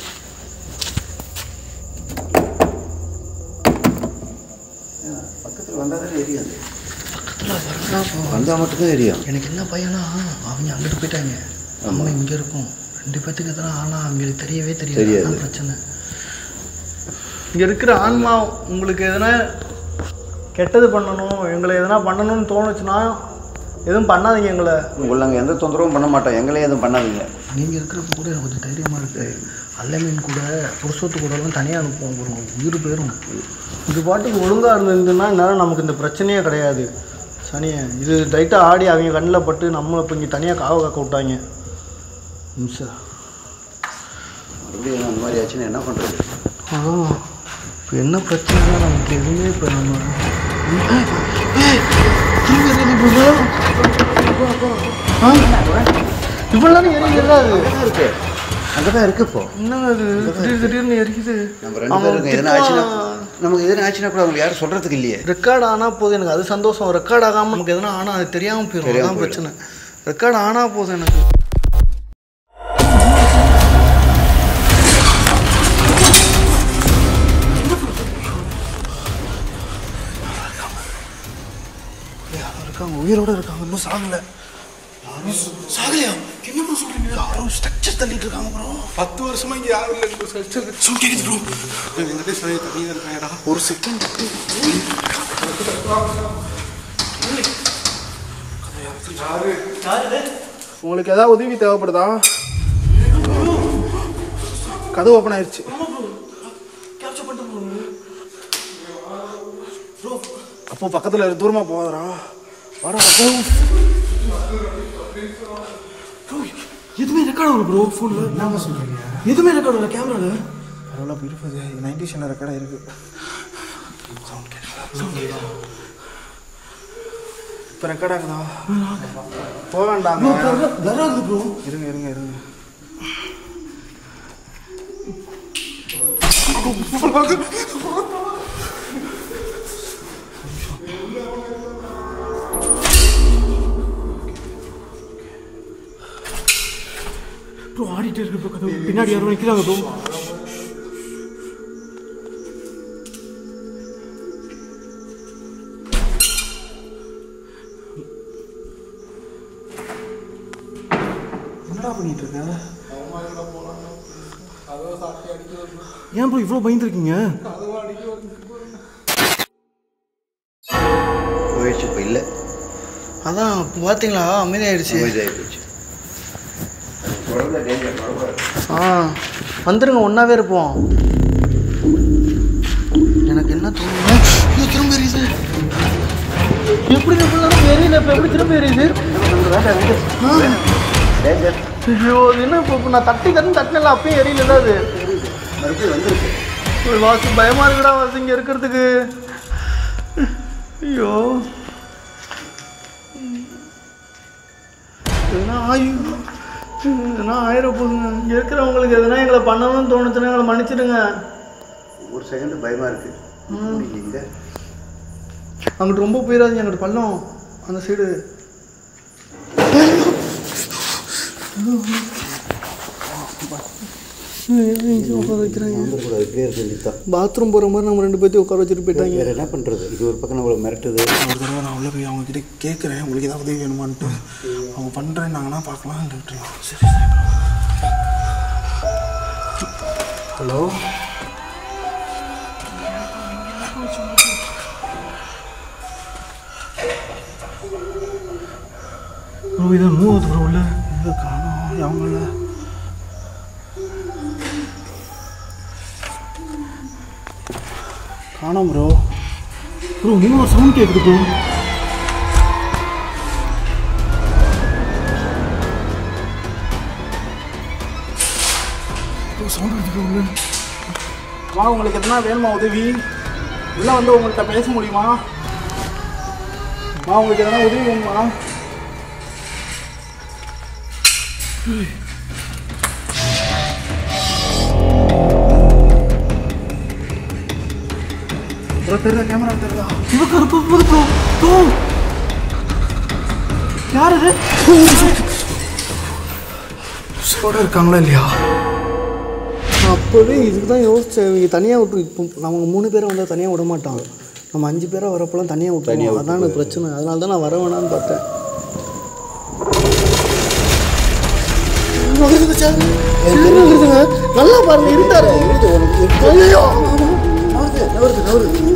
பக்கத்தில் வந்தால் தான் எரியாது வரலாம் இப்போ. வந்தால் மட்டும்தான் எரியும் எனக்கு என்ன பையனா அவங்க அங்கிட்டு போயிட்டாங்க நம்ம இங்கே இருக்கோம் ரெண்டு பேத்துக்கு எதனா ஆனால் அவங்களுக்கு தெரியவே தெரியாது தெரியாது. அதான் பிரச்சனை இங்கே இருக்கிற ஆன்மா உங்களுக்கு எதனா கெட்டது பண்ணணும் எங்களை எதனா பண்ணணும்னு தோணுச்சுன்னா எதுவும் பண்ணாதீங்க எங்களை உங்களை நாங்கள் எந்த தொந்தரவும் பண்ண மாட்டோம் எங்களே எதுவும் பண்ணாதீங்க நீங்கள் இருக்கிறப்ப கூட எனக்கு கொஞ்சம் தைரியமாக இருக்குது அல்லமீன் கூட புருஷத்து கூடலாம் தனியாக அனுப்புவோம் ஒரு உயிர் போயிடும் இது பாட்டுக்கு ஒழுங்காக இருந்திருந்துன்னா இந்நேரம் நமக்கு இந்த பிரச்சனையே கிடையாது சனியை இது டைட்டாக ஆடி அவங்க கண்ணில் பட்டு நம்மளை இப்போ இங்கே தனியாக காவ காக்க விட்டாங்க மிஸ்ஸா மறுபடியும் அந்த மாதிரி ஆச்சுன்னா என்ன பண்ணுறது அதான் இப்போ என்ன பிரச்சனைனா நமக்கு எதுவுமே இப்போ நம்ம இவ்வளோ நேரம் எரியுது அது இருக்கு அங்கே தான் இருக்கு இப்போ என்னங்க அது திடீர் திடீர்னு எரிக்குது நம்ம ரெண்டு பேரும் எதனா ஆச்சுன்னா நமக்கு எதனா ஆச்சுன்னா கூட அவங்களுக்கு யாரும் சொல்கிறதுக்கு இல்லையே ரெக்கார்ட் ஆனால் போதும் எனக்கு அது சந்தோஷம் ரெக்கார்ட் ஆகாமல் நமக்கு எதனா ஆனால் அது தெரியாமல் போயிடும் தெரியாம அதான் பிரச்சனை ரெக்கார்ட் ஆனால் போதும் எனக்கு இருக்காங்க உயிரோட இருக்காங்க இன்னும் சாகல சாகலையா என்ன ப்ரோ சொல்றீங்க யாரோ ஸ்ட்ரக்சர் தள்ளிட்டு இருக்காங்க ப்ரோ பத்து வருஷமா இங்க யாரும் இல்லை ஸ்ட்ரக்சர் கேக்குது ப்ரோ வெங்கடேஷ் தனியாக இருக்காங்கடா ஒரு செகண்ட் உங்களுக்கு ஏதாவது உதவி தேவைப்படுதா கதவு ஓப்பன் ஆயிருச்சு அப்போ பக்கத்துல இரு, தூரமா போகாதடா வர எதுவுமே ரெக்கார்ட் ஆகல ப்ரோ ஃபோனில் என்ன சொல்றீங்க எதுவுமே ரெக்கார்ட் ஆகல கேமராவில் பரவாயில்ல இப்போ இருப்பது நைன்டி சேனல் ரெக்கார்டாக இருக்கு இப்போ ரெக்கார்ட் ஆகுதா போக வேண்டாங்க வேற ஆகுது ப்ரோ இருங்க இருங்க இருங்க ப்ரோ ஆடிட்டே இருக்கு ப்ரோ கதவு பின்னாடி யாரும் நிற்கிறாங்க ப்ரோ என்னடா பண்ணிட்டு இருக்க ஏன் ப்ரோ இவ்வளோ பயந்துருக்கீங்க போயிடுச்சு இப்போ இல்லை அதான் பார்த்தீங்களா அமைதியாயிடுச்சு இதாகி போச்சு குழந்தை டேஞ்சர் குழந்தை ஆ வந்துருங்க ஒன்றாவே இருப்போம் எனக்கு என்ன தோணுது ஐயோ, திரும்ப எரியுது எப்படி இவ்வளோ நேரம் எரியல இப்போ எப்படி திரும்ப எரியுது ஆ. டேஞ்சர் ஐயோ அது என்ன இப்போ இப்போ நான் தட்டி கருந்து தட்டினல அப்பயும் எரியல அது மறுபடியும் வந்துருக்கு ஒரு வாசு பயமா இருக்குடா வாசு இங்க இருக்கிறதுக்கு ஐயோ எதுனா ஆயு எதுனா ஆயிர போகுதுங்க இங்க இருக்கிறவங்களுக்கு எதுனா எங்களை பண்ணணும்னு தோணுச்சுன்னா எங்களை மன்னிச்சிடுங்க ஒரு செகண்ட் பயமாக இருக்குது இங்கே அங்கிட்டு ரொம்ப போயிடாதீங்க அங்கிட்டு பள்ளம் அந்த சைடு உட்கார வைக்கிறாங்க வந்துடக்கூடாது இப்படியே இருக்கு நித்தா பாத்ரூம் போகிற மாதிரி நம்ம ரெண்டு பேர்த்தையும் உட்கார வச்சுட்டு போயிட்டாங்க வேறு என்ன பண்ணுறது இது ஒரு பக்கம் நம்மளை மிரட்டுது ஒரு தடவை நான் உள்ளே போய் அவங்க கிட்ட கேட்குறேன் உங்களுக்கு ஏதாவது உதவி வேணுமான்ட்டு அவங்க பண்ணுறேன்னாங்கன்னா பார்க்கலாம் இல்லை விட்டுருலாம் சரி ஹலோ ப்ரோ இதை மூவ் ஆகுது ப்ரோ உள்ள எங்கே காணும் அவங்கள காணோம் ப்ரோ ப்ரோ இன்னும் ஒரு சவுண்ட் கேட்குது ப்ரோ வா உங்களுக்கு எதனா வேணுமா உதவி இல்லை வந்து உங்கள்கிட்ட பேச முடியுமா வா உங்களுக்கு எதனா உதவி வேணுமா ப்ரோ தெரியல கேமரா தெரியல இவக்கு இருக்க போகுது ப்ரோ ப்ரோ யார் இது கூட இருக்காங்களா இல்லையா நான் அப்போவே இதுக்கு தான் யோசித்தேன் இவங்க தனியாக விட்டு இப்போ நம்ம மூணு பேரை வந்தால் தனியாக விட மாட்டான் நம்ம அஞ்சு பேரை வரப்பெல்லாம் தனியாக விட்டுருவோம் அதான் எனக்கு பிரச்சனை அதனால தான் நான் வர வேணாம்னு பார்த்தேன் வருதுங்க சார். சார் வருதுங்க. நல்லா பாருங்க இருந்தாரு ஐயோ நவருது நவருது நவருது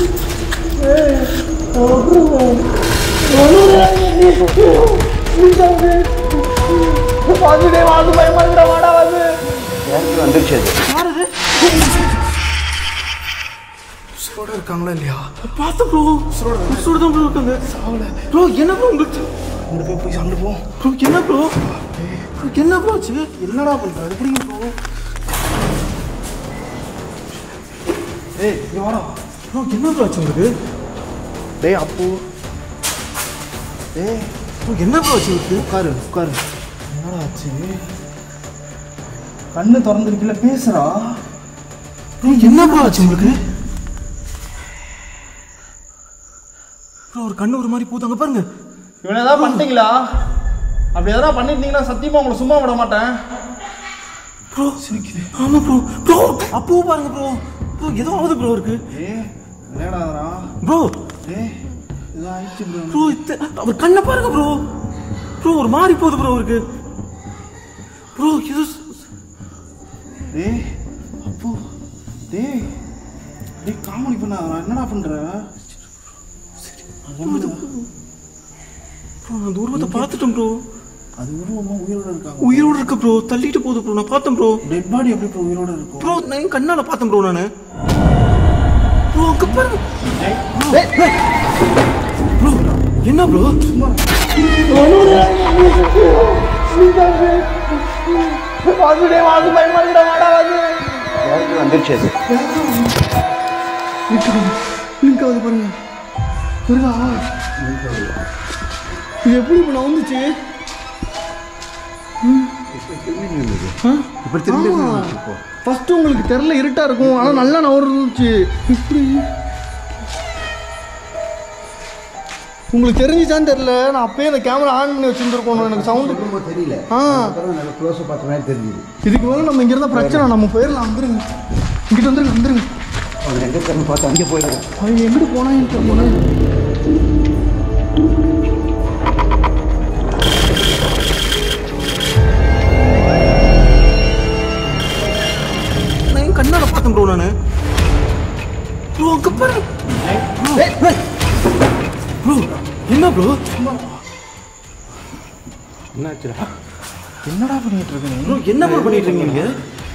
வந்துருச்சு அது கூட இருக்காங்களா இல்லையா பார்த்து ப்ரோ சுடு தான் ப்ரோ இருக்காங்க ப்ரோ என்ன ப்ரோ உங்களுக்கு அங்கே போய் போய் அங்கே போ ப்ரோ என்ன ப்ரோ ப்ரோ என்ன ப்ரோ ஆச்சு என்னடா பண்ணுற எப்படி ப்ரோ ஏய் இங்க வாடா ப்ரோ என்ன ப்ரோ ஆச்சு உங்களுக்கு டேய் அப்பு ஏய் ப்ரோ என்ன ப்ரோ ஆச்சு உங்களுக்கு உட்காரு உட்காரு என்னடா ஆச்சு கண்ணு திறந்துருக்குல்ல பேசுறா ப்ரோ என்ன ப்ரோ ஆச்சு உங்களுக்கு ப்ரோ ஒரு கண்ணு ஒரு மாதிரி போதாங்க பாருங்க இவனை ஏதாவது பண்ணிட்டீங்களா அப்படி எதனா பண்ணிருந்தீங்கன்னா சத்தியமா உங்களை சும்மா விட மாட்டேன் ப்ரோ ஆமா ப்ரோ ப்ரோ அப்போ பாருங்க ப்ரோ ப்ரோ ஏதோ ஆகுது ப்ரோ இருக்கு ஏ என்னடா ப்ரோ ஏ ஏதோ ஆயிடுச்சு ப்ரோ ப்ரோ இது அவர் கண்ணை பாருங்க ப்ரோ ப்ரோ ஒரு மாதிரி போகுது ப்ரோ அவருக்கு ப்ரோ இது டேய் அப்போ டேய் டேய் காமெடி பண்ணாதடா என்னடா பண்ற ப்ரோ நான் அந்த உருவத்தை பார்த்துட்டேன் ப்ரோ அது உருவமா உயிரோட இருக்காங்க உயிரோடு இருக்கு ப்ரோ தள்ளிட்டு போகுது ப்ரோ நான் பார்த்தேன் ப்ரோ டெட் பாடி எப்படி ப்ரோ உயிரோட இருக்கும் ப்ரோ நான் என் கண்ணால பார்த்தேன் ப்ரோ நான் ப்ரோ அங்க பாருங்க ப்ரோ என்ன ப்ரோ வந்துருச்சு அது லிங்க் ஆகுது பாருங்க வருதா இது எப்படி இப்போ நான் வந்துச்சு இப்படி திரும்பி ஃபர்ஸ்ட் உங்களுக்கு தெரில இருட்டா இருக்கும் ஆனால் நல்லா நவர் இருந்துச்சு இப்படி உங்களுக்கு தெரிஞ்சுச்சான்னு தெரில நான் அப்பயே அந்த கேமரா ஆன் பண்ணி வச்சிருந்துருக்கணும் எனக்கு சவுண்டு தெரியல ஆ அப்புறம் நல்லா க்ளோஸை பார்த்த மாதிரி தெரிஞ்சுது இதுக்கு மேலே நம்ம இங்கே இருந்தால் பிரச்சனை நம்ம போயிடலாம் வந்துருங்க இங்கிட்ட வந்துருங்க வந்துருங்க அவர் எங்கே இருக்காருன்னு பார்த்து அங்கே போயிடுறேன் அவங்க எங்கிட்டு போனா எனக்கு போனா நான் என் கண்ணால பார்த்தேன் ப்ரோ நான் ப்ரோ அங்க பாருங்க ப்ரோ என்ன ப்ரோ என்னாச்சுடா என்னடா பண்ணிட்டு இருக்க நீ ப்ரோ என்ன ப்ரோ பண்ணிட்டு இருக்கீங்க நீங்க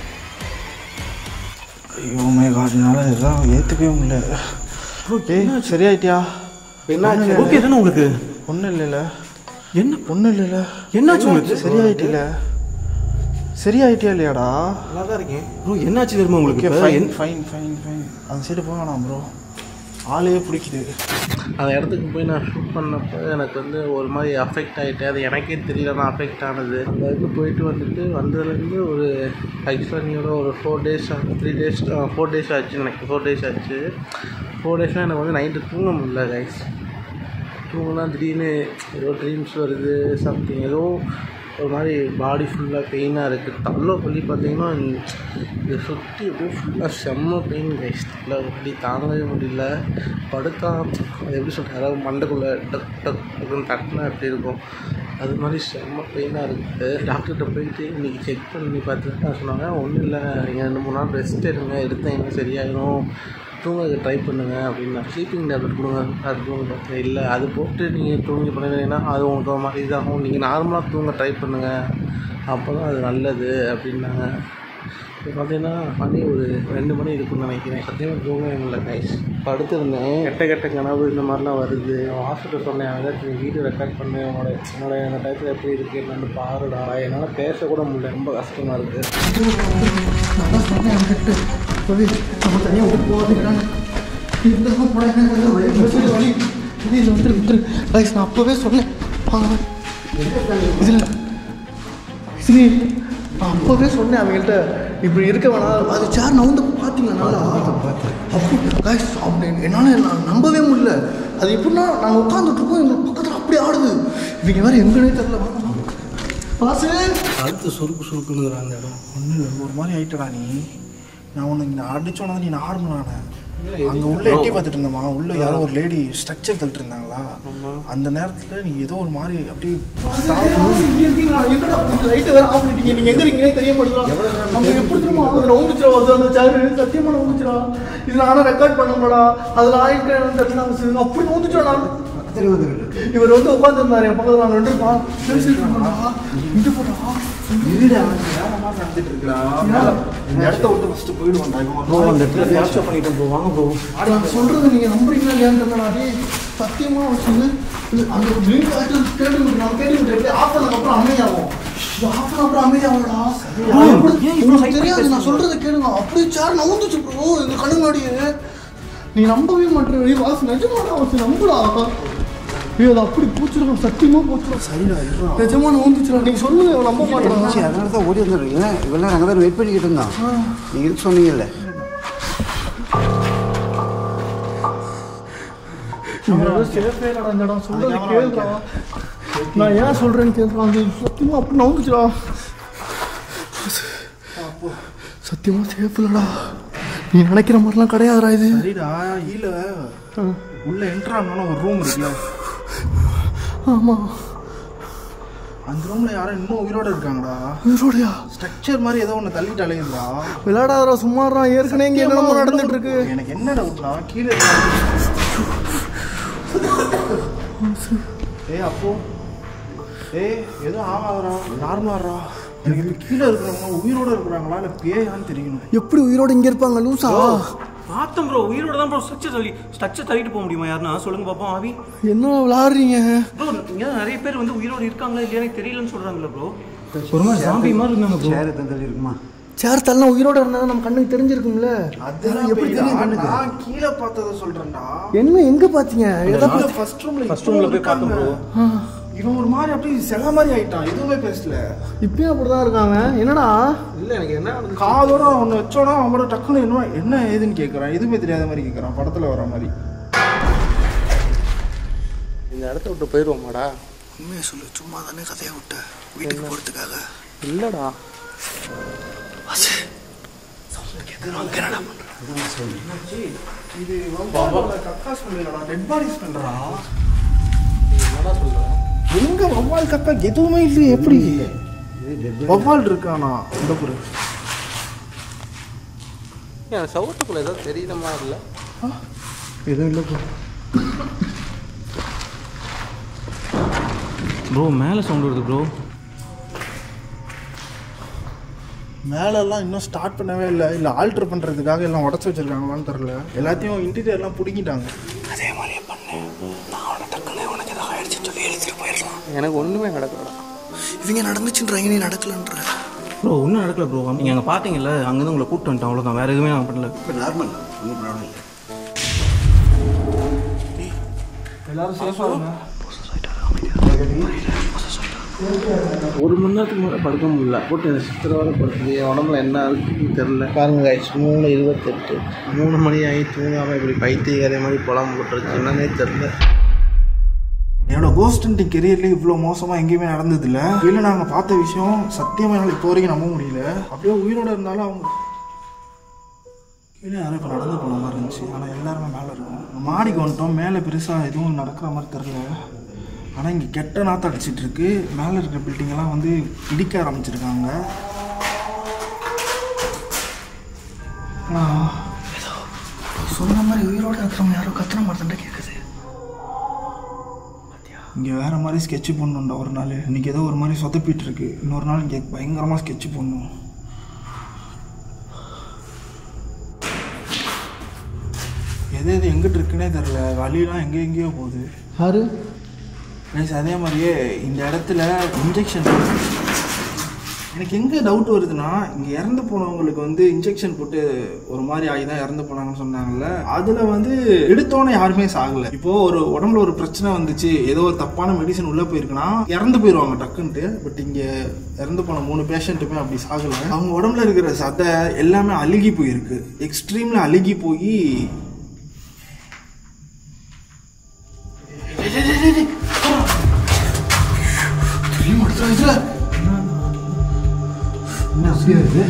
ஐயோ மே காட் என்னால இதெல்லாம் ஏற்றுக்கவே முடியல ப்ரோ ஏய் சரியாயிட்டியா என்னாச்சு ஓகே தானே உங்களுக்கு ஒன்றும் இல்லைல்ல என்ன ஒன்றும் இல்லைல்ல என்னாச்சு உங்களுக்கு சரியாயிட்டில சரியாயிட்டியா இல்லையாடா நல்லா தான் இருக்கேன் ப்ரோ என்னாச்சு தெரியுமா உங்களுக்கு ஓகே இப்ப? ஃபைன் என்ன- ஃபைன் ஃபைன் ஃபைன் அந்த சைடு போக வேணாம் ப்ரோ ஆளே பிடிக்குது அந்த இடத்துக்கு போய் நான் ஷூட் பண்ணப்போ எனக்கு வந்து ஒரு மாதிரி அஃபெக்ட் ஆகிட்டேன் அது எனக்கே தெரியல நான் அஃபெக்ட் ஆனது அந்த இடத்துக்கு போயிட்டு வந்துட்டு வந்ததுலேருந்து ஒரு ஆக்சுவலாக நீயோட ஒரு four days three days four days ஆச்சு எனக்கு ஃபோர் டேஸ் ஆச்சு ஃபோர் டேஸ்னால் எனக்கு வந்து நைட்டு தூங்க முடியல கைஸ் தூங்கினா திடீர்னு ஏதோ ட்ரீம்ஸ் வருது சம்திங் ஏதோ ஒரு மாதிரி பாடி ஃபுல்லாக பெயினாக இருக்குது தள்ள வலி பார்த்தீங்கன்னா இதை சுற்றி அப்படியே ஃபுல்லாக செம்ம பெயின் கைஸ் தள்ள வலி தாங்கவே முடியல படுத்தா அது எப்படி சொல்கிறது அதாவது மண்டைக்குள்ளே டக் டக் அப்படின்னு தட்டினா எப்படி இருக்கும் அது மாதிரி செம்ம பெயினாக இருக்குது டாக்டர்கிட்ட போயிட்டு இன்றைக்கி செக் பண்ணி பார்த்துட்டு சொன்னாங்க ஒன்றும் இல்லை நீங்கள் ரெண்டு மூணு நாள் ரெஸ்ட் எடுங்க எடுத்தீங்கன்னா சரியாயிடும் தூங்க ட்ரை பண்ணுங்க அப்படின்னா ஸ்லீப்பிங் டேப்லெட் கொடுங்க அது தூங்க பார்த்தேன் இல்லை அது போட்டு நீங்கள் தூங்கி பண்ணுங்கன்னா அது உங்களுக்கு ஒரு மாதிரி இதாகும் நீங்கள் நார்மலாக தூங்க ட்ரை பண்ணுங்கள் அப்போ தான் அது நல்லது அப்படின்னாங்க இப்போ பார்த்தீங்கன்னா மணி ஒரு ரெண்டு மணி இருக்குன்னு நினைக்கிறேன் சத்தியமாக தூங்கவே இல்லை கைஸ் படுத்திருந்தேன் கெட்ட கெட்ட கனவு இந்த மாதிரிலாம் வருது ஹாஸ்பிட்டல் சொன்னேன் ஏதாச்சும் நீ வீடியோ ரெக்கார்ட் பண்ணு உன்னோட உன்னோட அந்த டயத்தில் எப்படி இருக்கு என்னன்னு பாருடா என்னால் பேசக்கூட முடியல ரொம்ப கஷ்டமாக இருக்குது நான் சொன்னேன் அவன்கிட்ட சொல்லி நம்ம தனியாக விட்டு போகாதுக்கிறாங்க இருந்தாலும் போனாங்க வழி வழி இதில் வந்துரு வந்துரு ரைஸ் நான் அப்போவே சொன்னேன் இதில் சரி நான் அப்போவே சொன்னேன் அவங்கள்ட்ட இப்படி இருக்க வேணாம் அது சேர் நான் வந்து பார்த்தீங்களா நல்லா அப்படி guys, அப்படி என்னால் நான் நம்பவே முடியல அது எப்படின்னா நாங்கள் உட்காந்துட்டு இருக்கோம் எங்களுக்கு பக்கத்தில் அப்படி ஆடுது இவங்க வேறு எங்கன்னே தெரில பாசு அடுத்து சுருக்கு சுருக்குங்கிற அந்த இடம் ஒன்றும் இல்லை ஒரு மாதிரி ஆயிட்டடா நீ நான் உன்னை இங்கே அடிச்சோன்னா நீ நார்மலான அங்கே உள்ள எட்டி பார்த்துட்டு இருந்தமா உள்ள யாரோ ஒரு லேடி ஸ்ட்ரக்சர் தள்ளிட்டு இருந்தாங்களா அந்த நேரத்தில் நீ ஏதோ ஒரு மாதிரி அப்படியே லைட்டு வேற ஆஃப் பண்ணிட்டீங்க நீங்க எங்க இருக்கீங்கன்னு தெரிய மாட்டேங்குதா நம்ம எப்படி திரும்ப அதுல ஊந்துச்சுடா வருது அந்த சேரு சத்தியமா ஊந்துச்சுடா இதுல ஆனா ரெக்கார்ட் பண்ணலடா அதுல ஆயிருக்கேன் தெரியல அப்படி ஊந்துச்சுடா நான் இவர் வந்து உட்காந்துருந்தாரு என் பக்கத்துல நான் ரெண்டு பா பேசிட்டு இருந்தேன்டா. இங்க போடா நடந்துட்டு இருக்கா இந்த இடத்த விட்டு ஃபஸ்ட்டு போயிடுவான்டா இவன் ப்ரோ அந்த இடத்துல கேப்சர் பண்ணிட்டோம் ப்ரோ வாங்க ப்ரோ நான் சொல்றது நீங்க நம்புறீங்களா இல்லையான்னு தெரியல டேய் சத்தியமா வச்சுங்க அந்த ஒரு பிளிங்க் ஆச்சு கேட்டு நான் கேட்டு விட்டு ஆஃப் பண்ணதுக்கு அப்புறம் அமைதியாகும் இது ஆஃப் பண்ண அப்புறம் அமைதியாகும்டா உங்களுக்கு தெரியாது நான் சொல்றதை கேளுங்க அப்படியே சேர் நவுந்துச்சு ப்ரோ எங்க கண்ணு முன்னாடியே நீ நம்பவே மாட்டேற வாசு நிஜமாடா வாசு நம்புடா ஐயோ அது அப்படி பூச்சிடும் சத்தியமா பூச்சிடும் சரிடா நிஜமா நவுந்துச்சுடா நீங்க சொல்லுங்க இவன் நம்ப மாட்டேறான் சரி அதனால தான் ஓடி வந்துடுறீங்க இவ்வளோ நாங்கள் தான் வெயிட் பண்ணிக்கிட்டு இருந்தோம் நீங்கள் இதுக்கு சொன்னீங்கல்ல சேஃபே இல்லடா இந்த இடம் சொல்றது கேளுடா நான் ஏன் சொல்றேன்னு கேட்குறான் அது சத்தியமா அப்படி நவுந்துச்சுடா சத்தியமா சேஃப் இல்லடா நீ நினைக்கிற மாதிரிலாம் கிடையாதுடா இது சரிடா ஈல உள்ள என்ட்ரு ஆனாலும் ஒரு ரூம் இருக்குல்ல ஆமா அந்த ரூம்ல யாரும் இன்னும் உயிரோட இருக்காங்கடா உயிரோடையா ஸ்ட்ரக்சர் மாதிரி ஏதோ ஒன்று தள்ளிட்டு அலையுதுடா விளையாடாதடா சும்மாடா ஏற்கனவே இங்க என்னென்னமோ நடந்துட்டு இருக்கு எனக்கு என்ன டவுட்னா கீழே ஏய் அப்போ ஏய் எதுவும் ஆகாதடா நார்மலாடா எனக்கு இது கீழே இருக்கிறவங்க உயிரோட இருக்கிறாங்களா இல்லை பேயான்னு தெரியணும் எப்படி உயிரோட இங்க இருப்பாங்க லூசா பார்த்தோம் ப்ரோ உயிரோட தான் ப்ரோ ஸ்ட்ரக்சர் தள்ளி ஸ்ட்ரக்சர் தள்ளிட்டு போக முடியுமா யாருன்னா சொல்லுங்க பாப்போம் ஆவி என்ன விளாடுறீங்க ப்ரோ இங்க நிறைய பேர் வந்து உயிரோட இருக்காங்களா இல்லையானே தெரியலன்னு சொல்றாங்களே ப்ரோ ஒரு மாதிரி ஜாம்பி மாதிரி இருந்தாங்க ப்ரோ சேர் தந்தல் இருக்குமா சேர் தள்ளலாம் உயிரோட இருந்தா நம்ம கண்ணுக்கு தெரிஞ்சிருக்கும்ல அதெல்லாம் எப்படி தெரியும் கண்ணுக்கு நான் கீழே பார்த்ததை சொல்றேன்டா என்ன எங்க பாத்தீங்க எதை ஃபர்ஸ்ட் ரூம்ல ஃபர்ஸ்ட் ரூம்ல போய் பார்த்தோம் ப்ரோ இவன் ஒரு மாதிரி அப்படியே செல மாதிரி ஆயிட்டான் எதுவுமே பேசல இப்பயும் அப்படிதான் இருக்காங்க என்னடா இல்லை எனக்கு என்ன நடந்துச்சு காதோட அவனை வச்சோன்னா அவன் மட்டும் டக்குன்னு என்ன என்ன ஏதுன்னு கேட்குறான் எதுவுமே தெரியாத மாதிரி கேட்குறான் படத்துல வர மாதிரி இந்த இடத்த விட்டு போயிடுவோமாடா உண்மையை சொல்லு சும்மா தானே கதையை விட்ட வீட்டுக்கு போறதுக்காக இல்லைடா இது வவ்வாலோட கக்கா ஸ்மெல்லடா டெட் பாடி ஸ்மெல்றா என்னடா சொல்கிறேன் எங்க வவ்வால் கக்கா எதுவுமே இல்லையே எப்படி வவ்வால் இருக்கானா இந்த பொரு என் சவுத்துக்குள்ள ஏதோ தெரியுற மாதிரி இல்லை எதுவும் இல்லை ப்ரோ மேலே சவுண்ட் வருது ப்ரோ மேலெல்லாம் இன்னும் ஸ்டார்ட் பண்ணவே இல்லை இல்லை ஆல்டர் பண்ணுறதுக்காக எல்லாம் உடச்சி வச்சிருக்காங்களான்னு தெரில எல்லாத்தையும் இன்டீரியர்லாம் பிடிக்கிட்டாங்க எனக்கு ஒன்றுமே நடக்கலடா இவங்க நடந்துச்சுன்றாங்க நீ நடக்கலன்ற ப்ரோ ஒன்றும் நடக்கல ப்ரோ நீங்கள் அங்கே பார்த்தீங்கல்ல அங்கேருந்து உங்களை கூப்பிட்டு வந்துட்டேன் அவ்வளோதான் வேறு எதுவுமே நான் பண்ணல இப்போ நார்மல் ஒன்றும் ப்ராப்ளம் இல்லை எல்லாரும் சேஃபாக இருங்க ஒரு மணி நேரத்துக்கு மேலே படுக்க முடியல போட்டு எனக்கு சித்திரவரை படுத்துது என் உடம்புல என்ன இருக்குன்னு தெரில பாருங்க guys, மூணு இருபத்தெட்டு மூணு மணி ஆகி தூங்காமல் இப்படி பைத்தியக்காரே மாதிரி புலம் போட்டுருச்சு என்னன்னே தெரில என்னோட கோஸ்ட் ஹண்டிங் கெரியர்ல இவ்வளோ மோசமாக எங்கேயுமே நடந்ததில்ல இல்லை நாங்கள் பார்த்த விஷயம் சத்தியமாக என்னால் இப்போ வரைக்கும் நம்ப முடியல அப்படியே உயிரோட இருந்தாலும் அவங்க கீழே யாரும் இப்போ நடந்து போன மாதிரி இருந்துச்சு ஆனால் எல்லாருமே மேலே இருக்கும் மாடிக்கு வந்துட்டோம் மேலே பெருசாக எதுவும் நடக்கிற மாதிரி தெரில ஆனால் இங்கே கெட்ட நாற்று அடிச்சிட்டு இருக்கு மேலே இருக்கிற பில்டிங்கெல்லாம் வந்து இடிக்க ஆரம்பிச்சிருக்காங்க ஆனால் சொன்ன மாதிரி உயிரோட இருக்கிறவங்க யாரோ கத்துற மாதிரி தான் கேட்குது இங்கே வேற மாதிரி ஸ்கெட்ச் பண்ணணும்டா ஒரு நாள் இன்னைக்கு ஏதோ ஒரு மாதிரி சொதப்பிட்டு இருக்கு இன்னொரு நாள் இங்கே பயங்கரமாக ஸ்கெட்ச் பண்ணணும் இது இது எங்கிட்டு இருக்குன்னே தெரில வழியெல்லாம் எங்கே எங்கேயோ போகுது யாரு கைஸ் அதே மாதிரியே இந்த இடத்துல இன்ஜெக்ஷன் எனக்கு எங்கே டவுட் வருதுன்னா இங்கே இறந்து போனவங்களுக்கு வந்து இன்ஜெக்ஷன் போட்டு ஒரு மாதிரி ஆகி தான் இறந்து போனாங்கன்னு சொன்னாங்கல்ல அதில் வந்து எடுத்தோன்னே யாருமே சாகலை இப்போ ஒரு உடம்புல ஒரு பிரச்சனை வந்துச்சு ஏதோ ஒரு தப்பான மெடிசன் உள்ளே போயிருக்குன்னா இறந்து போயிடுவாங்க டக்குன்ட்டு பட் இங்கே இறந்து போன மூணு பேஷண்ட்டுமே அப்படி சாகலை அவங்க உடம்புல இருக்கிற சதை எல்லாமே அழுகி போயிருக்கு எக்ஸ்ட்ரீமில் அழுகி போய் என்ன அப்படியே இது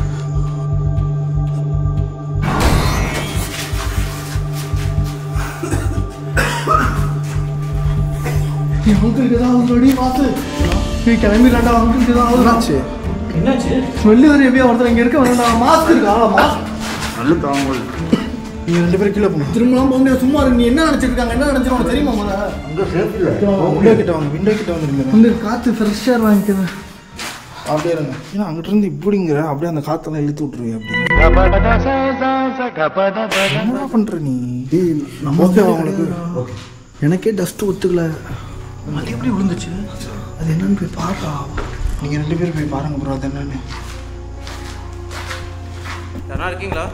அங்கிளுக்கு தான் அவங்க ரெடி பார்த்து நீ கிளம்பிடலாண்டா அங்கிளுக்கு தான் என்னாச்சு என்னாச்சு ஸ்மெல்லு வர எப்படியா ஒருத்தர் இங்கே இருக்க வேணா மாஸ்க் இருக்கா மாஸ்க் நல்ல தாங்க நீங்கள் ரெண்டு பேரும் கீழே போகணும் திரும்பலாம் போக முடியாது சும்மா இரு. நீ என்ன நினைச்சிருக்காங்க என்ன நினைச்சிருக்காங்க தெரியுமா முதல்ல அங்கே சேஃப் இல்லை விண்டோ கிட்ட வாங்க விண்டோ கிட்ட வந்துருங்க வந்து காற்று ஃப்ரெஷ்ஷாக வாங்கிக்கிறேன் அப்படியே இருங்க ஏன்னா அங்கிட்ட இருந்து இப்படிங்கிற அப்படியே அந்த காத்தெல்லாம் இழுத்து விட்டுருவீங்க அப்படி என்ன பண்ற நீ நம்ம ஓகே உங்களுக்கு எனக்கே டஸ்ட் ஒத்துக்கல அது எப்படி விழுந்துச்சு அது என்னன்னு போய் பாடுறா நீங்க ரெண்டு பேரும் போய் பாருங்க ப்ரோ அது என்னன்னு யாரா இருக்கீங்களா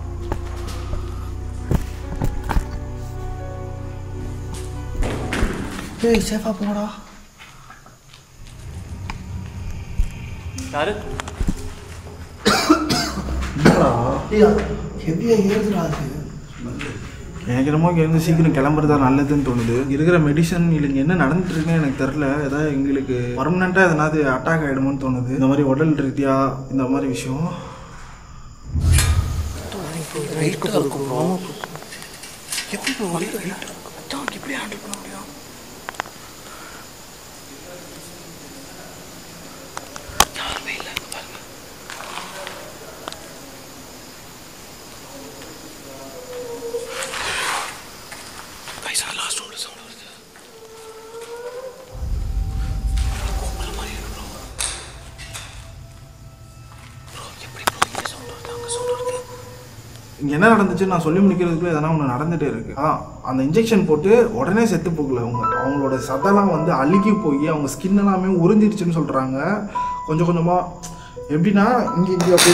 ஏய் சேஃபாக போங்கடா யாரு ஹெவியாக ஏறுதுடா அது எனக்கு என்னமோ இங்க இருந்து சீக்கிரம் கிளம்புறதா நல்லதுன்னு தோணுது இருக்கிற மெடிசன் இல்லைங்க என்ன நடந்துட்டு இருக்குன்னு எனக்கு தெரில ஏதாவது எங்களுக்கு பர்மனெண்ட்டாக எதனாவது அட்டாக் ஆகிடுமோன்னு தோணுது இந்த மாதிரி உடல் ரீதியா இந்த மாதிரி விஷயம் எப்படி ப்ரோ அதான் எப்படி ஹேண்டில் பண்ண முடியும் யாருமே இல்லை இங்க பாருங்க கைஸ் லாஸ்ட் ரூம்ல சவுண்ட் வருது கோப்பல மாதிரி இருக்கு ப்ரோ ப்ரோ எப்படி ப்ரோ இங்கே சவுண்ட் வருது அங்கே சவுண்ட் வருது இங்க என்ன நடந்துச்சுன்னு நான் சொல்லி முடிக்கிறதுக்குள்ள எதனா ஒன்று நடந்துட்டே இருக்கு அதான் அந்த இன்ஜெக்ஷன் போட்டு உடனே செத்து போகல அவங்க அவங்களோட சதெல்லாம் வந்து அழுகி போய் அவங்க ஸ்கின் எல்லாமே உறிஞ்சிருச்சுன்னு சொல்றாங்க கொஞ்சம் கொஞ்சமா எப்படின்னா இங்க இங்க அப்படியே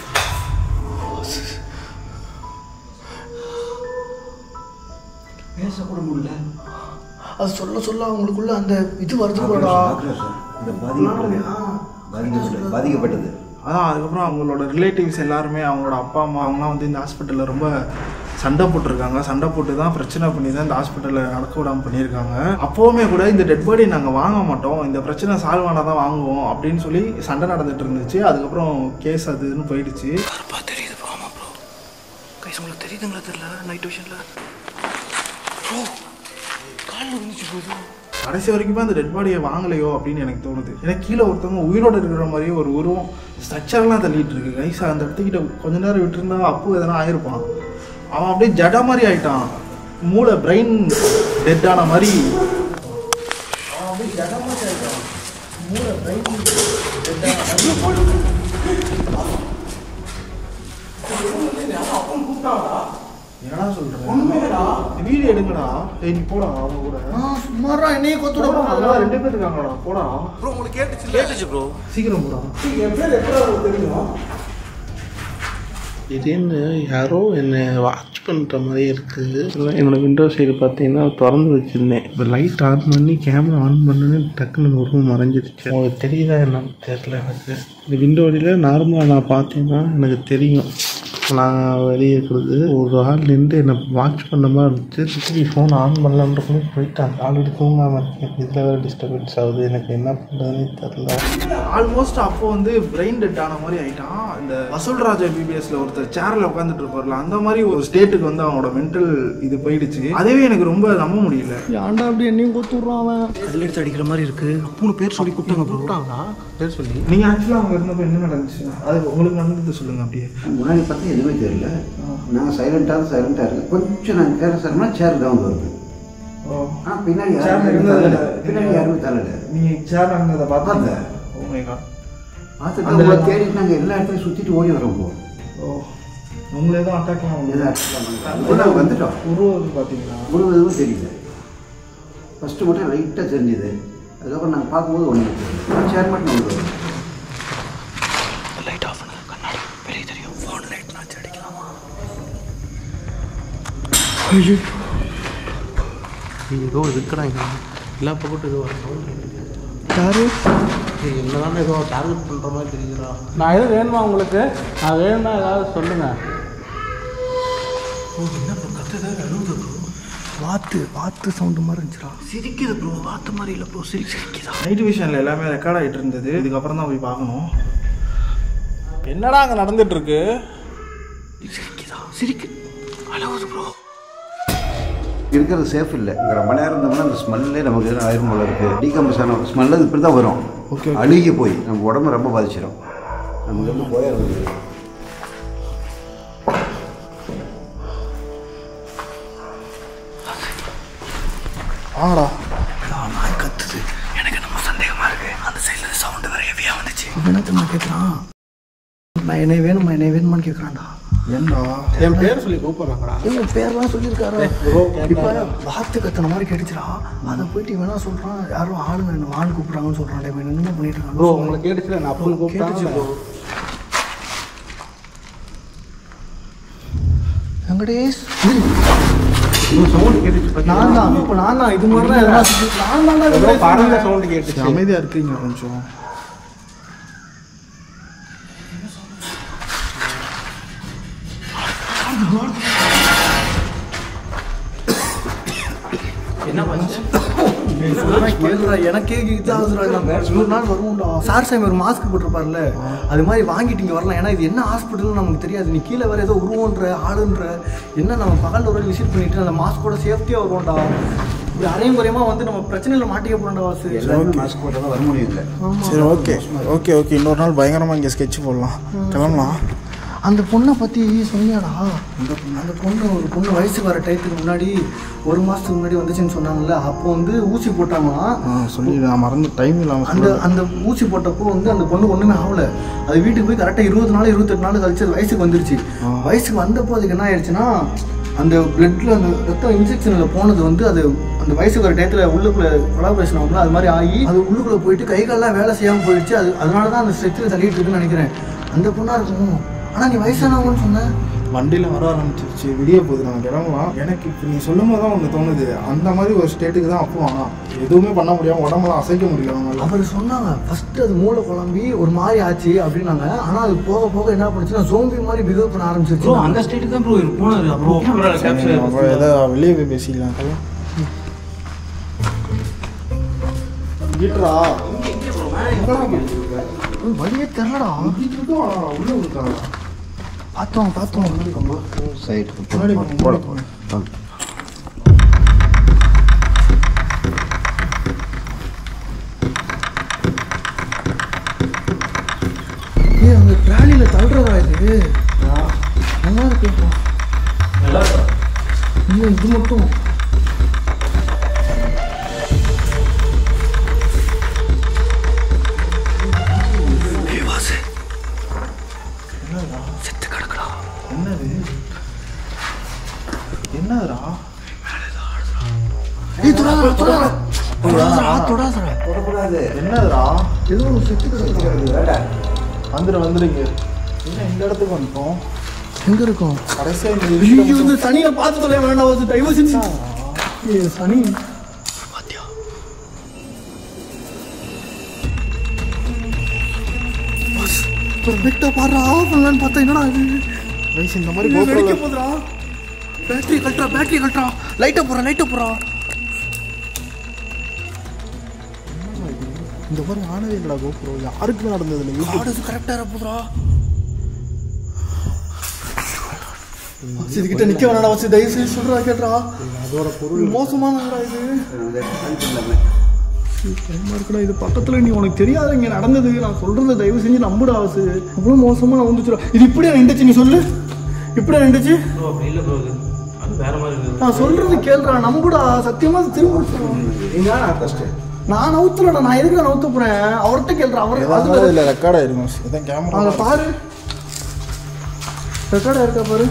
பேசக்கூட முடியல அது சொல்ல சொல்ல அவங்களுக்குள்ள அந்த இது வருது போடா இந்த பாதிக்கப்பட்டது பாதிக்கப்பட்டது பாதிக்கப்பட்டது அதான் அதுக்கப்புறம் அவங்களோட ரிலேட்டிவ்ஸ் எல்லாருமே அவங்களோட அப்பா அம்மா அவங்களாம் வந்து இந்த ஹாஸ்பிட்டலில் ரொம்ப சண்டை போட்டிருக்காங்க சண்டை போட்டு தான் பிரச்சனை பண்ணி தான் இந்த ஹாஸ்பிட்டலில் நடக்க விடாமல் பண்ணியிருக்காங்க அப்போவுமே கூட இந்த டெட் பாடி நாங்கள் வாங்க மாட்டோம் இந்த பிரச்சனை சால்வ் ஆனால் தான் வாங்குவோம் அப்படின்னு சொல்லி சண்டை நடந்துட்டு இருந்துச்சு அதுக்கப்புறம் கேஸ் அதுன்னு போயிடுச்சு கருப்பா தெரியுது ப்ரோ ஆமாம் ப்ரோ கைஸ் உங்களுக்கு தெரியுதுங்களா தெரியல நைட் விஷனில் ப்ரோ காலில் விழுந்துச்சு போகுது கடைசி வரைக்குமே அந்த டெட் பாடியை வாங்கலையோ அப்படின்னு எனக்கு தோணுது எனக்கு கீழே ஒருத்தவங்க உயிரோட இருக்கிற மாதிரியே ஒரு உருவம் ஸ்ட்ரக்சர்லாம் தள்ளிட்டு இருக்கு கைஸ் அந்த இடத்துக்கிட்ட கொஞ்ச நேரம் விட்டுருந்தா அப்பு எதனா ஆயிருப்பான் அவன் அப்படியே ஜட மாதிரி ஆயிட்டான் மூளை பிரெயின் டெட்டான மாதிரி என்னடா சொல்ற வீடியோ எடுங்கடா ஏய் நீ போடா அவங்க கூட சும்மாரா என்னையே கொத்துட அதெல்லாம் ரெண்டு பேர் இருக்காங்கடா போடா கேட்டுச்சு ப்ரோ சீக்கிரம் போடா திடீர்னு யாரோ என்னை வாட்ச் பண்ணுற மாதிரி இருக்குது இல்லை என்னோட விண்டோ சைடு பார்த்தீங்கன்னா திறந்து வச்சுருந்தேன் இப்போ லைட் ஆன் பண்ணி கேமரா ஆன் பண்ணோன்னே டக்குன்னு ஒரு ரூம் மறைஞ்சிருச்சு உங்களுக்கு தெரியுதா என்னன்னு தெரில எனக்கு இந்த விண்டோ வழியில் நார்மலாக நான் பார்த்தேன்னா எனக்கு தெரியும் நான் வெளியே இருக்கிறது ஒரு ஆள் நின்று என்னை வாட்ச் பண்ண மாதிரி இருந்துச்சு திருப்பி ஃபோன் ஆன் பண்ணலான்றக்குள்ளே போயிட்டாங்க ஆல்ரெடி தூங்காமல் இருக்கேன் இதில் வேறு டிஸ்டர்பன்ஸ் ஆகுது எனக்கு என்ன பண்ணுறதுனே தெரில ஆல்மோஸ்ட் அப்போ வந்து பிரெயின் டெட் ஆன மாதிரி ஆயிட்டான் இந்த வசூல் ராஜா பிபிஎஸ்ல ஒருத்தர் சேர்ல உட்காந்துட்டு இருப்பார்ல அந்த மாதிரி ஒரு ஸ்டேட்டுக்கு வந்து அவனோட மென்டல் இது போயிடுச்சு அதுவே எனக்கு ரொம்ப நம்ப முடியல ஏன்டா அப்படி என்னையும் கொத்து விட்றான் அவன் அதில் எடுத்து அடிக்கிற மாதிரி இருக்கு மூணு பேர் சொல்லி கூப்பிட்டாங்க ப்ரோ பேர் சொல்லி நீங்க ஆக்சுவலா அவங்க இருந்தப்போ என்ன நடந்துச்சு அது உங்களுக்கு நடந்தது சொல்லுங்க அப்படியே முன்னாடி பார்த்தா எதுவுமே தெரியல நாங்கள் சைலண்ட்டாக சைலண்ட்டாக இருக்கு கொஞ்சம் நாங்கள் கேர் சார்னா சேர் தான் வருது ஆனால் பின்னாடி Chair யாருமே இருந்தது தரல இல்ல. பின்னாடி யாருமே தரல நீங்க சேர் அங்கே பார்த்தா Oh my God. பார்த்துட்டு உங்களை தேடிட்டு நாங்கள் எல்லா இடத்துலையும் சுற்றிட்டு ஓடி வரோம் போ ஓ உங்களே தான் அட்டாக்லாம் நாங்கள் வந்துட்டோம் உருவது பார்த்தீங்களா ஒரு இதுவும் தெரியல ஃபஸ்ட்டு மட்டும் லைட்டாக தெரிஞ்சுது அதுக்கப்புறம் நாங்கள் பார்க்கும்போது ஒன்று சேர் மட்டும் ஒன்று லைட் ஆஃப் பண்ணுங்க கண்ணாடி வெளியே தெரியும் ஃபோன் லைட் நான் அடிக்கலாமா ஏதோ இருக்கிறாங்க எல்லா பக்கத்தும் ஏதோ வரணும் யாரு என்னதான் ஏதோ டார்கெட் பண்ணுற மாதிரி தெரியுதுடா நான் எதுவும் வேணுமா உங்களுக்கு நான் வேணும்னா ஏதாவது சொல்லுங்கள் வாத்து வாத்து சவுண்டு மாதிரி இருந்துச்சுடா சிரிக்குது ப்ரோ வாத்து மாதிரி இல்லை ப்ரோ சிரிக்கு சிரிக்குதா நைட் விஷனில் எல்லாமே ரெக்கார்ட் ஆகிட்டு இருந்தது இதுக்கப்புறம் தான் போய் பார்க்கணும் என்னடா அங்கே நடந்துட்டு இருக்கு சிரிக்குதா சிரிக்கு அழகுது ப்ரோ இருக்கிறது சேஃப் இல்லை இங்கே ரொம்ப நேரம் இருந்தோம்னா அந்த ஸ்மெல்லே நமக்கு எதுவும் ஆயிரம் போல இருக்குது டீகம்போஸ் ஆன ஸ்மெல் அது இப்படி தான் வரும் Okay, அழுகி போய் நம்ம உடம்பு ரொம்ப பாதிச்சிடும் நமக்கு வந்து போயிடுறது ஆடா நாய் கத்துது எனக்கு நம்ம சந்தேகமா இருக்கு அந்த சைடில் சவுண்டு வேற ஹெவியாக வந்துச்சு என்ன தெரியுமா கேட்குறான் நான் என்னை வேணுமா என்னை வேணுமான்னு கேட்குறான்டா ஏன்டா என் பேர் சொல்லி கூப்பிட்றாங்கடா இல்லை பேர்லாம் சொல்லியிருக்காரு இப்போ வாத்து கத்துன மாதிரி கேட்டுச்சுடா அதை போயிட்டு இவனா சொல்கிறான் யாரும் ஆளுங்க என்ன வான்னு கூப்பிட்றாங்கன்னு சொல்கிறான் இவன் என்ன பண்ணிட்டு ப்ரோ இருக்கான் உங்களுக்கு கேட்டுச்சுல நான் அப்போ கேட்டுச்சு கூப்பிட்டாச்சு ப்ரோ வெங்கடேஷ் சவுண்ட் கேட்டுச்சு நான் தான் இப்போ நான் தான் இது மாதிரி தான் எதனா சொல்லி- நான் தான் ஏதோ வெங்கடேஷ் பறந்த சொன்னேன். சவுண்ட் கேட்டுச்சு அமைதியாக இருக்கீங்க கொஞ்சம் கேளுடா, எனக்கே இதாகுதுடா, நான் நூறு நாள் வருவோம்டா சார் சாமி ஒரு மாஸ்க் போட்டிருப்பார்ல அது மாதிரி வாங்கிட்டு இங்கே வரலாம் ஏன்னா இது என்ன ஹாஸ்பிட்டல்னு நமக்கு தெரியாது நீ கீழே வேற ஏதோ உருவன்ற ஆளுன்ற என்ன நம்ம பகல் ஒரு விசிட் பண்ணிட்டு அந்த மாஸ்கோட சேஃப்டியாக வருவோம்டா இப்படி அரையும் குறையமா வந்து நம்ம பிரச்சனையில மாட்டிக்க போறோம்டா வாசு எல்லாருமே மாஸ்க் போட்டால் தான் வர முடியும் இல்லை சரி ஓகே ஓகே ஓகே இன்னொரு நாள் பயங்கரமாக இங்கே ஸ்கெட்ச் போடலாம் கிளம்பலாம் அந்த பொண்ணை பற்றி சொன்னியாடா அந்த பொண்ணு ஒரு பொண்ணு வயசுக்கு வர டயத்துக்கு முன்னாடி ஒரு மாதத்துக்கு முன்னாடி வந்துச்சுன்னு சொன்னாங்கல்ல அப்போ வந்து ஊசி போட்டாங்களாம் ஆ சொல்லி நான் மறந்து டைம் இல்லாமல் அந்த அந்த ஊசி போட்டப்போ வந்து அந்த பொண்ணு ஒன்றுமே ஆகல அது வீட்டுக்கு போய் கரெக்டாக இருபது நாள் இருபத்தெட்டு நாள் கழிச்சு அது வயசுக்கு வந்துருச்சு வயசுக்கு வந்தப்போ அதுக்கு என்ன ஆயிடுச்சுன்னா அந்த பிளட்ல அந்த ரத்தம் இன்ஜெக்ஷனில் போனது வந்து அது அந்த வயசுக்கு வர டயத்தில் உள்ளுக்குள்ள கொலாபரேஷன் ஆகும்ல அது மாதிரி ஆகி அது உள்ளுக்குள்ள போயிட்டு கை கால்லாம் வேலை செய்யாமல் போயிடுச்சு அது அதனால தான் அந்த ஸ்ட்ரெச்சில் தள்ளிட்டு இருக்குன்னு நினைக்கிறேன் அந்த பொண்ணாக இருக்கும் ஆனால் நீ வயசானவங்கன்னு சொன்ன வண்டியில் வர ஆரம்பிச்சிருச்சு விடிய போகுது நம்ம கிளம்பலாம் எனக்கு இப்போ நீ சொல்லும் போது தான் ஒன்று தோணுது அந்த மாதிரி ஒரு ஸ்டேட்டுக்கு தான் அப்போ ஆனால் எதுவுமே பண்ண முடியாமல் உடம்பெல்லாம் அசைக்க முடியல அவங்களால அவர் சொன்னாங்க ஃபர்ஸ்ட் அது மூளை குழம்பி ஒரு மாதிரி ஆச்சு அப்படின்னாங்க ஆனால் அது போக போக என்ன பண்ணுச்சுன்னா ஜோம்பி மாதிரி பிஹேவ் பண்ண ப்ரோ ஆரம்பிச்சிருச்சு அந்த ஸ்டேட்டுக்கு தான் ப்ரோ போனது ப்ரோ நம்ம ஏதோ வெளியே போய் பேசிக்கலாம் கதை வீட்டுரா வழியே தெரிலடா உள்ள இருக்காங்க பார்த்தோம் பார்த்தோம் சைடு முன்னாடி போட போங்க. வாங்க. ஏய் அந்த ட்ராலியில் தள்ளுறதா இது நல்லா இருக்கு இல்லை இது மட்டும் ஏய் வாசு செத்து கிடக்குடா என்னது என்னதுடா ஏய் தொடாத தொடாத தொடாதடா தொடாதடா தொடக்கூடாது என்னதுடா ஏதோ ஒரு செத்து கிடக்குடா வந்துடு வந்துடுங்க என்ன இந்த இடத்துக்கு வந்துட்டோம் எங்க இருக்கும் கடைசியாக இந்த ஐயோ விஷயம் இந்த சனியை பார்த்து தொலை வேண்டாம் ஒரு தயவு செஞ்சு ஏய் சனி பாத்தியா ஒரு பெட்டை பாடுறா ஆஃப் பண்ணலான்னு பார்த்தா என்னடா இது வயசு இந்த மாதிரி வெடிக்க கோபுரம் போதுடா பேட்டரி கட்டுறா பேட்டரி கட்டுறா லைட்டை போடுறா லைட்டை போடுறா இந்த மாதிரி ஆனது இல்லடா கோபுரம் யாருக்குமே நடந்தது இல்லை யூடியூப் காடு கரெக்டாக இருப்புதுடா இதுகிட்ட நிக்க வேணாடா வச்சு தயவு செய்து சொல்றா கேட்றா அதோட பொருள் மோசமானடா இது பயமா இருக்குடா இது பக்கத்துல நீ உனக்கு தெரியாத இங்க நடந்தது நான் சொல்றத தயவு செஞ்சு நம்புடா வாசு அவ்வளவு மோசமா நான் வந்துச்சுடா இது இப்படியா நின்றுச்சு நீ சொல்லு இப்படியா நின்றுச்சு ப்ரோ அப்படி இல்லை ப்ரோ அது அது வேற மாதிரி இருக்குது நான் சொல்றது கேளுடா நம்புடா சத்தியமா அது திரும்ப சொல்றேன். நான் நவுத்துறடா நான் எதுக்கு நவுத்த போறேன் அவர்கிட்ட கேளுடா அவர் ஏதாவது அது இதில் ரெக்கார்ட் ஆயிருக்கும் இதான் கேமரா அதை பாரு ரெக்கார்டாக இருக்கா பாரு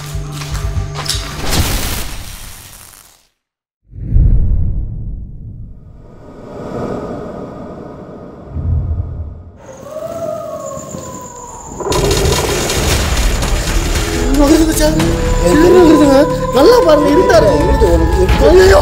நல்லா பாருங்க இருந்தாரு ஐயோ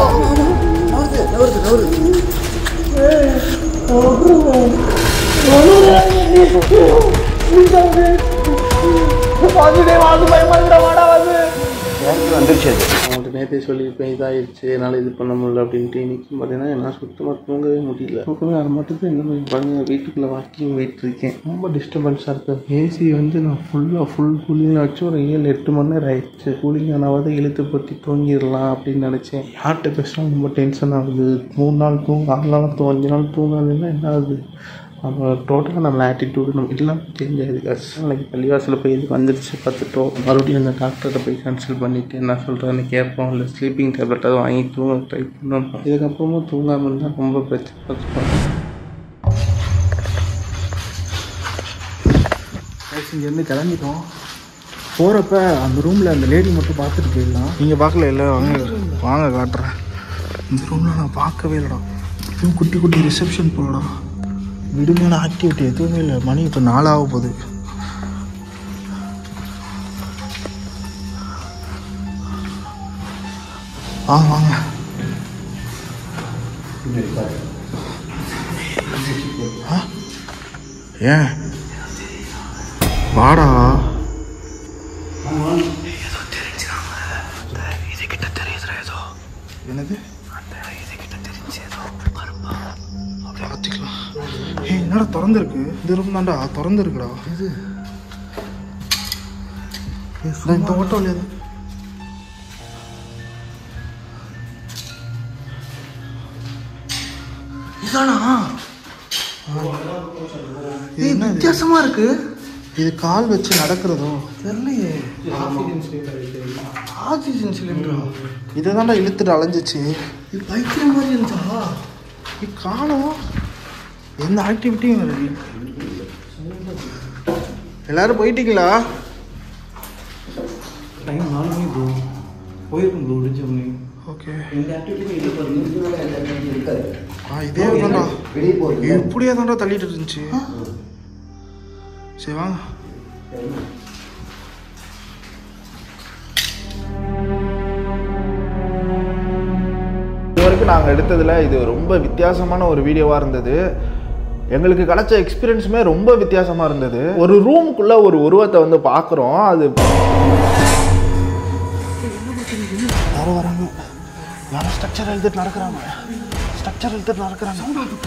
வந்துருச்சு அது அவங்கள்ட்ட நேற்றே சொல்லியிருப்பேன் இதாகிடுச்சு என்னால் இது பண்ண முடியல அப்படின்ட்டு இன்றைக்கி பார்த்தீங்கன்னா என்னால் சுத்தமாக தூங்கவே முடியல தூக்கமே வர மாட்டேங்குது என்ன பண்ணி பாருங்க வீட்டுக்குள்ளே வாக்கிங் போயிட்டு இருக்கேன் ரொம்ப டிஸ்டர்பன்ஸாக இருக்குது ஏசி வந்து நான் ஃபுல்லாக ஃபுல் கூலிங்கில் வச்சு ஒரு ஏழு எட்டு மணி நேரம் ஆயிடுச்சு கூலிங் ஆனாவது இழுத்து பற்றி தூங்கிடலாம் அப்படின்னு நினச்சேன் யார்கிட்ட பேசினா ரொம்ப டென்ஷன் ஆகுது மூணு நாள் தூங்க ஆறு நாள் தூங்க அஞ்சு நாள் தூங்காதுன்னா என்ன ஆகுது நம்ம டோட்டலாக நம்ம ஆட்டிடியூடு நம்ம எல்லாம் சேஞ்ச் ஆகுது காசு நாளைக்கு பள்ளிவாசலில் போய் இது வந்துருச்சு பார்த்துட்டோம் மறுபடியும் அந்த டாக்டர்கிட்ட போய் கன்சல்ட் பண்ணிவிட்டு என்ன சொல்கிறேன்னு கேட்போம் இல்லை ஸ்லீப்பிங் டேப்லெட்டாவது வாங்கி தூங்க ட்ரை பண்ணணும் இதுக்கப்புறமும் தூங்காமல் இருந்தால் ரொம்ப பிரச்சனை பார்த்துப்போம் இங்கேருந்து கிளம்பிட்டோம் போகிறப்ப அந்த ரூமில் அந்த லேடி மட்டும் பார்த்துட்டு போயிடலாம் நீங்கள் பார்க்கல இல்லை வாங்க வாங்க காட்டுறேன் இந்த ரூமில் நான் பார்க்கவே இல்லைடா இதுவும் குட்டி குட்டி ரிசப்ஷன் போலடா விடுமையான ஆக்டிவிட்டி எதுவுமே இல்லை மணி இப்போ நாளாக போகுது வாங்க வாங்க ஆ? ஏன் வாடா என்னது பார்த்துக்கலாம் ஏய் என்னடா திறந்துருக்கு இந்த ரூம் தான்டா திறந்துருக்குடா இது இந்த ஓட்டம் இல்லையா இதானா இது என்ன இது? வித்தியாசமா இருக்கு இது கால் வச்சு நடக்கிறதோ தெரியலையே ஆக்சிஜன் சிலிண்டரா இதை தான்டா இழுத்துட்டு அலைஞ்சிச்சு இது பைத்தியம் மாதிரி இருந்தா இது காலம் எந்த ஆக்டிவிட்டியும் இல்லை எல்லாரும் போயிட்டீங்களா டைம் நாலு மணி ப்ரோ போயிருக்கும் ப்ரோ ரிஜ் மணி ஓகே இந்த ஆக்டிவிட்டி இது பாருங்க இதுனால எந்த ஆக்டிவிட்டி இருக்காது ஆ இதே தான்டா வெளியே போகிறது இப்படியே தான்டா தள்ளிட்டு இருந்துச்சு சரி வாங்க இது வரைக்கும் நாங்கள் எடுத்ததில் இது ரொம்ப வித்தியாசமான ஒரு வீடியோவாக இருந்தது எங்களுக்கு கிடைச்ச எக்ஸ்பீரியன்ஸுமே ரொம்ப வித்தியாசமாக இருந்தது ஒரு ரூமுக்குள்ளே ஒரு உருவத்தை வந்து பார்க்குறோம் அது யாரோ வராங்க யாரோ ஸ்ட்ரக்சர் எழுதிட்டு நடக்கிறாங்க ஸ்ட்ரக்சர் எழுதிட்டு நடக்கிறாங்க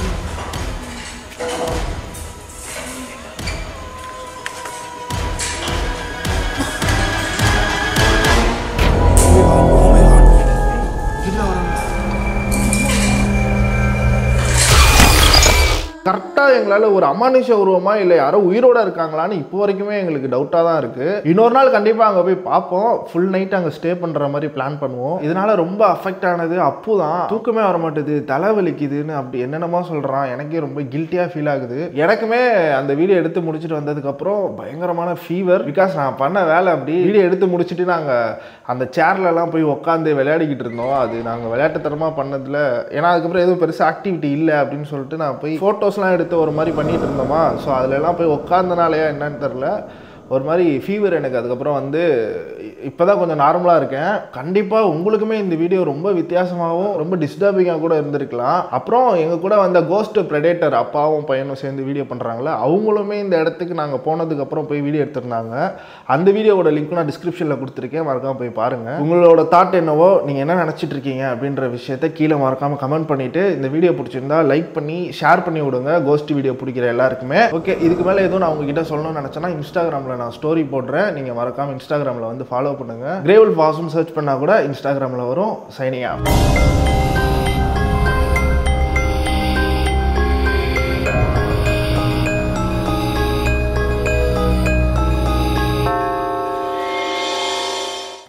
கரெக்டாக எங்களால் ஒரு அமானுஷ உருவமா இல்லை யாரோ உயிரோட இருக்காங்களான்னு இப்போ வரைக்குமே எங்களுக்கு டவுட்டாக தான் இருக்குது இன்னொரு நாள் கண்டிப்பாக அங்கே போய் பார்ப்போம் ஃபுல் நைட் அங்கே ஸ்டே பண்ணுற மாதிரி பிளான் பண்ணுவோம் இதனால ரொம்ப அஃபெக்ட் ஆனது அப்பு தான் தூக்கமே வர மாட்டேது தலை வலிக்குதுன்னு அப்படி என்னென்னமோ சொல்கிறான் எனக்கே ரொம்ப கில்ட்டியாக ஃபீல் ஆகுது எனக்குமே அந்த வீடியோ எடுத்து முடிச்சுட்டு வந்ததுக்கப்புறம் பயங்கரமான ஃபீவர் பிகாஸ் நான் பண்ண வேலை அப்படி வீடியோ எடுத்து முடிச்சுட்டு நாங்கள் அந்த சேர்லலாம் போய் உட்காந்து விளையாடிக்கிட்டு இருந்தோம் அது நாங்கள் விளையாட்டுத்தனமாக பண்ணதில் ஏன்னா அதுக்கப்புறம் எதுவும் பெருசாக ஆக்டிவிட்டி இல்லை அப்படின்னு சொல்லிட்டு நான் போய் ஃபோட்டோஸ்லாம் எடுத்து ஒரு மாதிரி பண்ணிட்டு இருந்தோமா ஸோ அதுலலாம் போய் உட்காந்தனாலயா என்னன்னு தெரில ஒரு மாதிரி ஃபீவர் எனக்கு அதுக்கப்புறம் வந்து இப்போ தான் கொஞ்சம் நார்மலாக இருக்கேன் கண்டிப்பாக உங்களுக்குமே இந்த வீடியோ ரொம்ப வித்தியாசமாகவும் ரொம்ப டிஸ்டர்பிங்காக கூட இருந்திருக்கலாம் அப்புறம் எங்கள் கூட வந்த கோஸ்ட் ப்ரெடேட்டர் அப்பாவும் பையனும் சேர்ந்து வீடியோ பண்ணுறாங்களே அவங்களுமே இந்த இடத்துக்கு நாங்கள் போனதுக்கப்புறம் போய் வீடியோ எடுத்திருந்தாங்க அந்த வீடியோவோட லிங்க் நான் டிஸ்கிரிப்ஷனில் கொடுத்துருக்கேன் மறக்காம போய் பாருங்கள் உங்களோட தாட் என்னவோ நீங்கள் என்ன நினச்சிட்டு இருக்கீங்க அப்படின்ற விஷயத்த கீழே மறக்காமல் கமெண்ட் பண்ணிவிட்டு இந்த வீடியோ பிடிச்சிருந்தா லைக் பண்ணி ஷேர் பண்ணி விடுங்க கோஸ்ட் வீடியோ பிடிக்கிற எல்லாருக்குமே ஓகே இதுக்கு மேலே எதுவும் நான் உங்ககிட்ட சொல்லணும்னு நினச்சேன்னா இன்ஸ்டாகிராமில் நான் ஸ்டோரி போடுறேன் நீங்கள் மறக்காமல் இன்ஸ்டாகிராமில் வந்து ஃபாலோ பண்ணுங்கள் கிரேவல் ஃபாஸும் சர்ச் பண்ணால் கூட இன்ஸ்டாகிராமில் வரும் சைனிங் ஆஃப்